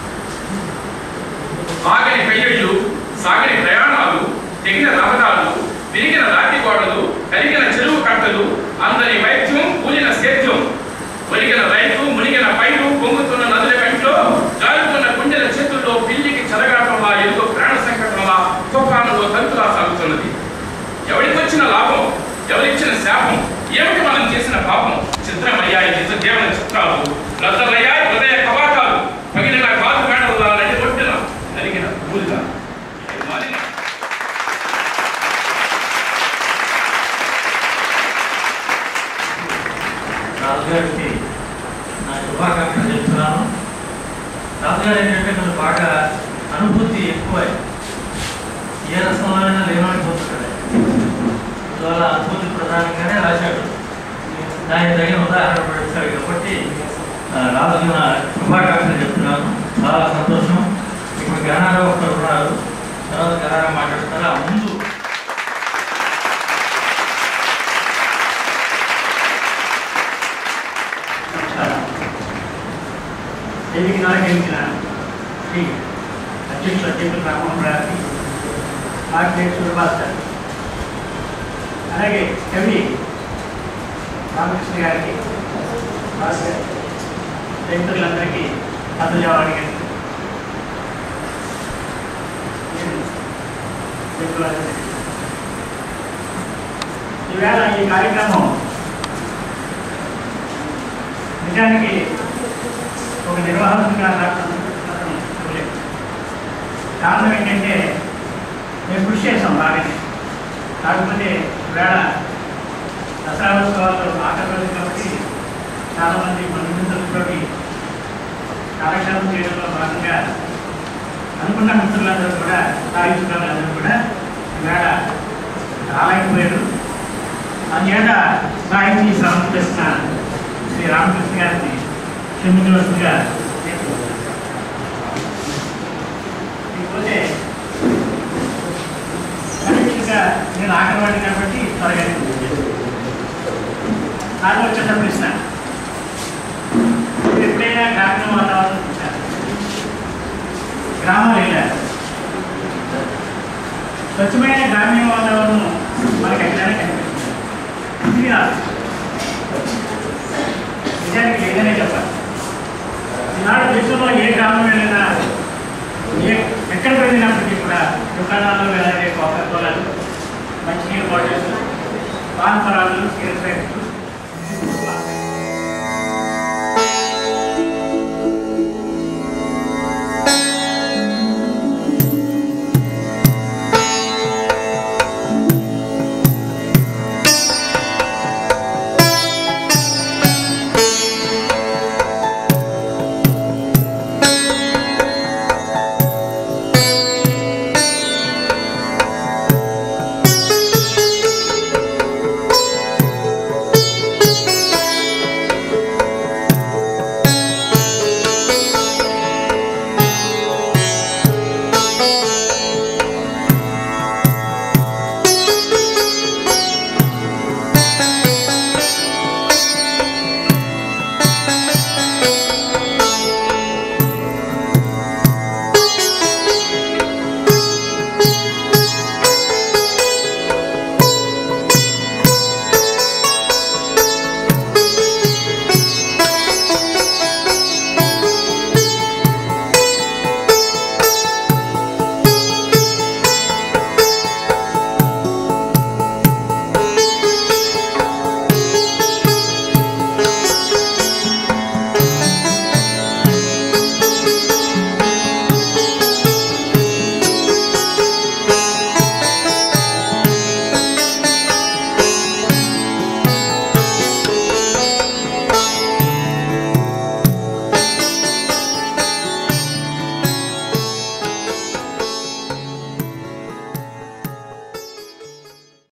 ఆగని కయ్యళ్ళు సాగని ప్రయాణాలు తెగిన రహదారులు విరిగిన రాతి గోడలు కరిగిన చెరువు కట్టలు అందరి వైద్యం కూలిన సేద్యం ఒరిగిన రైతు మునిగిన పైరు పొంగుతున్న నదుల కంట్లో జారుతున్న గుండెల చేతుల్లో పిల్లికి చెలగాటంలా ఏదో ప్రాణ సంకటంలా తుఫానులో తంతులా సాగుతున్నది ఎవరికి వచ్చిన లాభం ఎవరిచ్చిన శాపం ఏమిటి మనం చేసిన పాపం చిత్రమయ్యాయి నిజ జీవన చిత్రాలు రద్దలయ్యాయి హృదయ కవాటాలు పగిలిన కాదు మేడల్లా నడి ఒడ్డున నరిగిన పూలుగా మారిన రాజుగారికి నా శుభాకాంక్షలు చెప్తున్నాను రాజుగారు ఏంటంటే నాకు బాగా అనుభూతి ఎక్కువ ఏ రసంలోనైనా లేనడిపోతున్నాడు అందువల్ల అనుభూతి ప్రధానంగానే రాశాడు దానికి తగిన ఉదాహరణ పడిస్తాడు కాబట్టి ఆ, రాజుకి నా శుభాకాంక్షలు చెప్తున్నాను చాలా సంతోషం ఇప్పుడు గణారావు ఒకరు ఉన్నారు తర్వాత గణారావు మాట్లాడతారు ఆ ముందు ఎన్నిక నాకెంచిన శ్రీ అధ్యక్షులు అధ్యక్షులు రామోహన్ గారికి అధ్యక్షుడు భాస్కర్ అలాగే కవి రామకృష్ణ గారికి భాస్కర్ రైతులందరికీ అందజేవాడి గారికి ఈవేళ ఈ కార్యక్రమం నిజానికి ఒక నిర్వాహకుడిగా నాకు అతను ఇవ్వలేదు. కారణం ఏంటంటే మేము కృషి చేసాం బాగానే కాకపోతే వేళ దసరా ఉత్సవాలు ఆటలు కాబట్టి చాలామంది మన మిత్రులతోటి కాలక్షేపం చేయడంలో భాగంగా అనుకున్న మిత్రులందరూ కూడా సాగించుకున్నందరూ కూడా వేళ రాలేకపోయారు అందుచేత సాహితీ సమర్పిస్తున్న శ్రీ రామకృష్ణ గారిని క్షమించవలసిందిగా ఇకపోతే కరెక్ట్గా నేను ఆకలివాడి కాబట్టి త్వరగా నాకు వచ్చిన ప్రశ్న మీరు ఎప్పుడైనా గ్రామీణ వాతావరణం చూశారు గ్రామాలు వెళ్ళారు స్వచ్ఛమైన గ్రామీణ వాతావరణం మనకి ఎక్కడైనా కనిపిస్తుంది ఇది రాదు నిజానికి లేదనే చెప్పాలి ఈనాడు దేశంలో ఏ గ్రామం వెళ్ళినా ఏ ఎక్కడ వెళ్ళినప్పటికీ కూడా దుకాణాల్లో వెళ్ళే కోకా కోలాలు మంచినీరు బాటిల్స్ పాన్ పరాలు సిగరెట్ ప్యాకెట్లు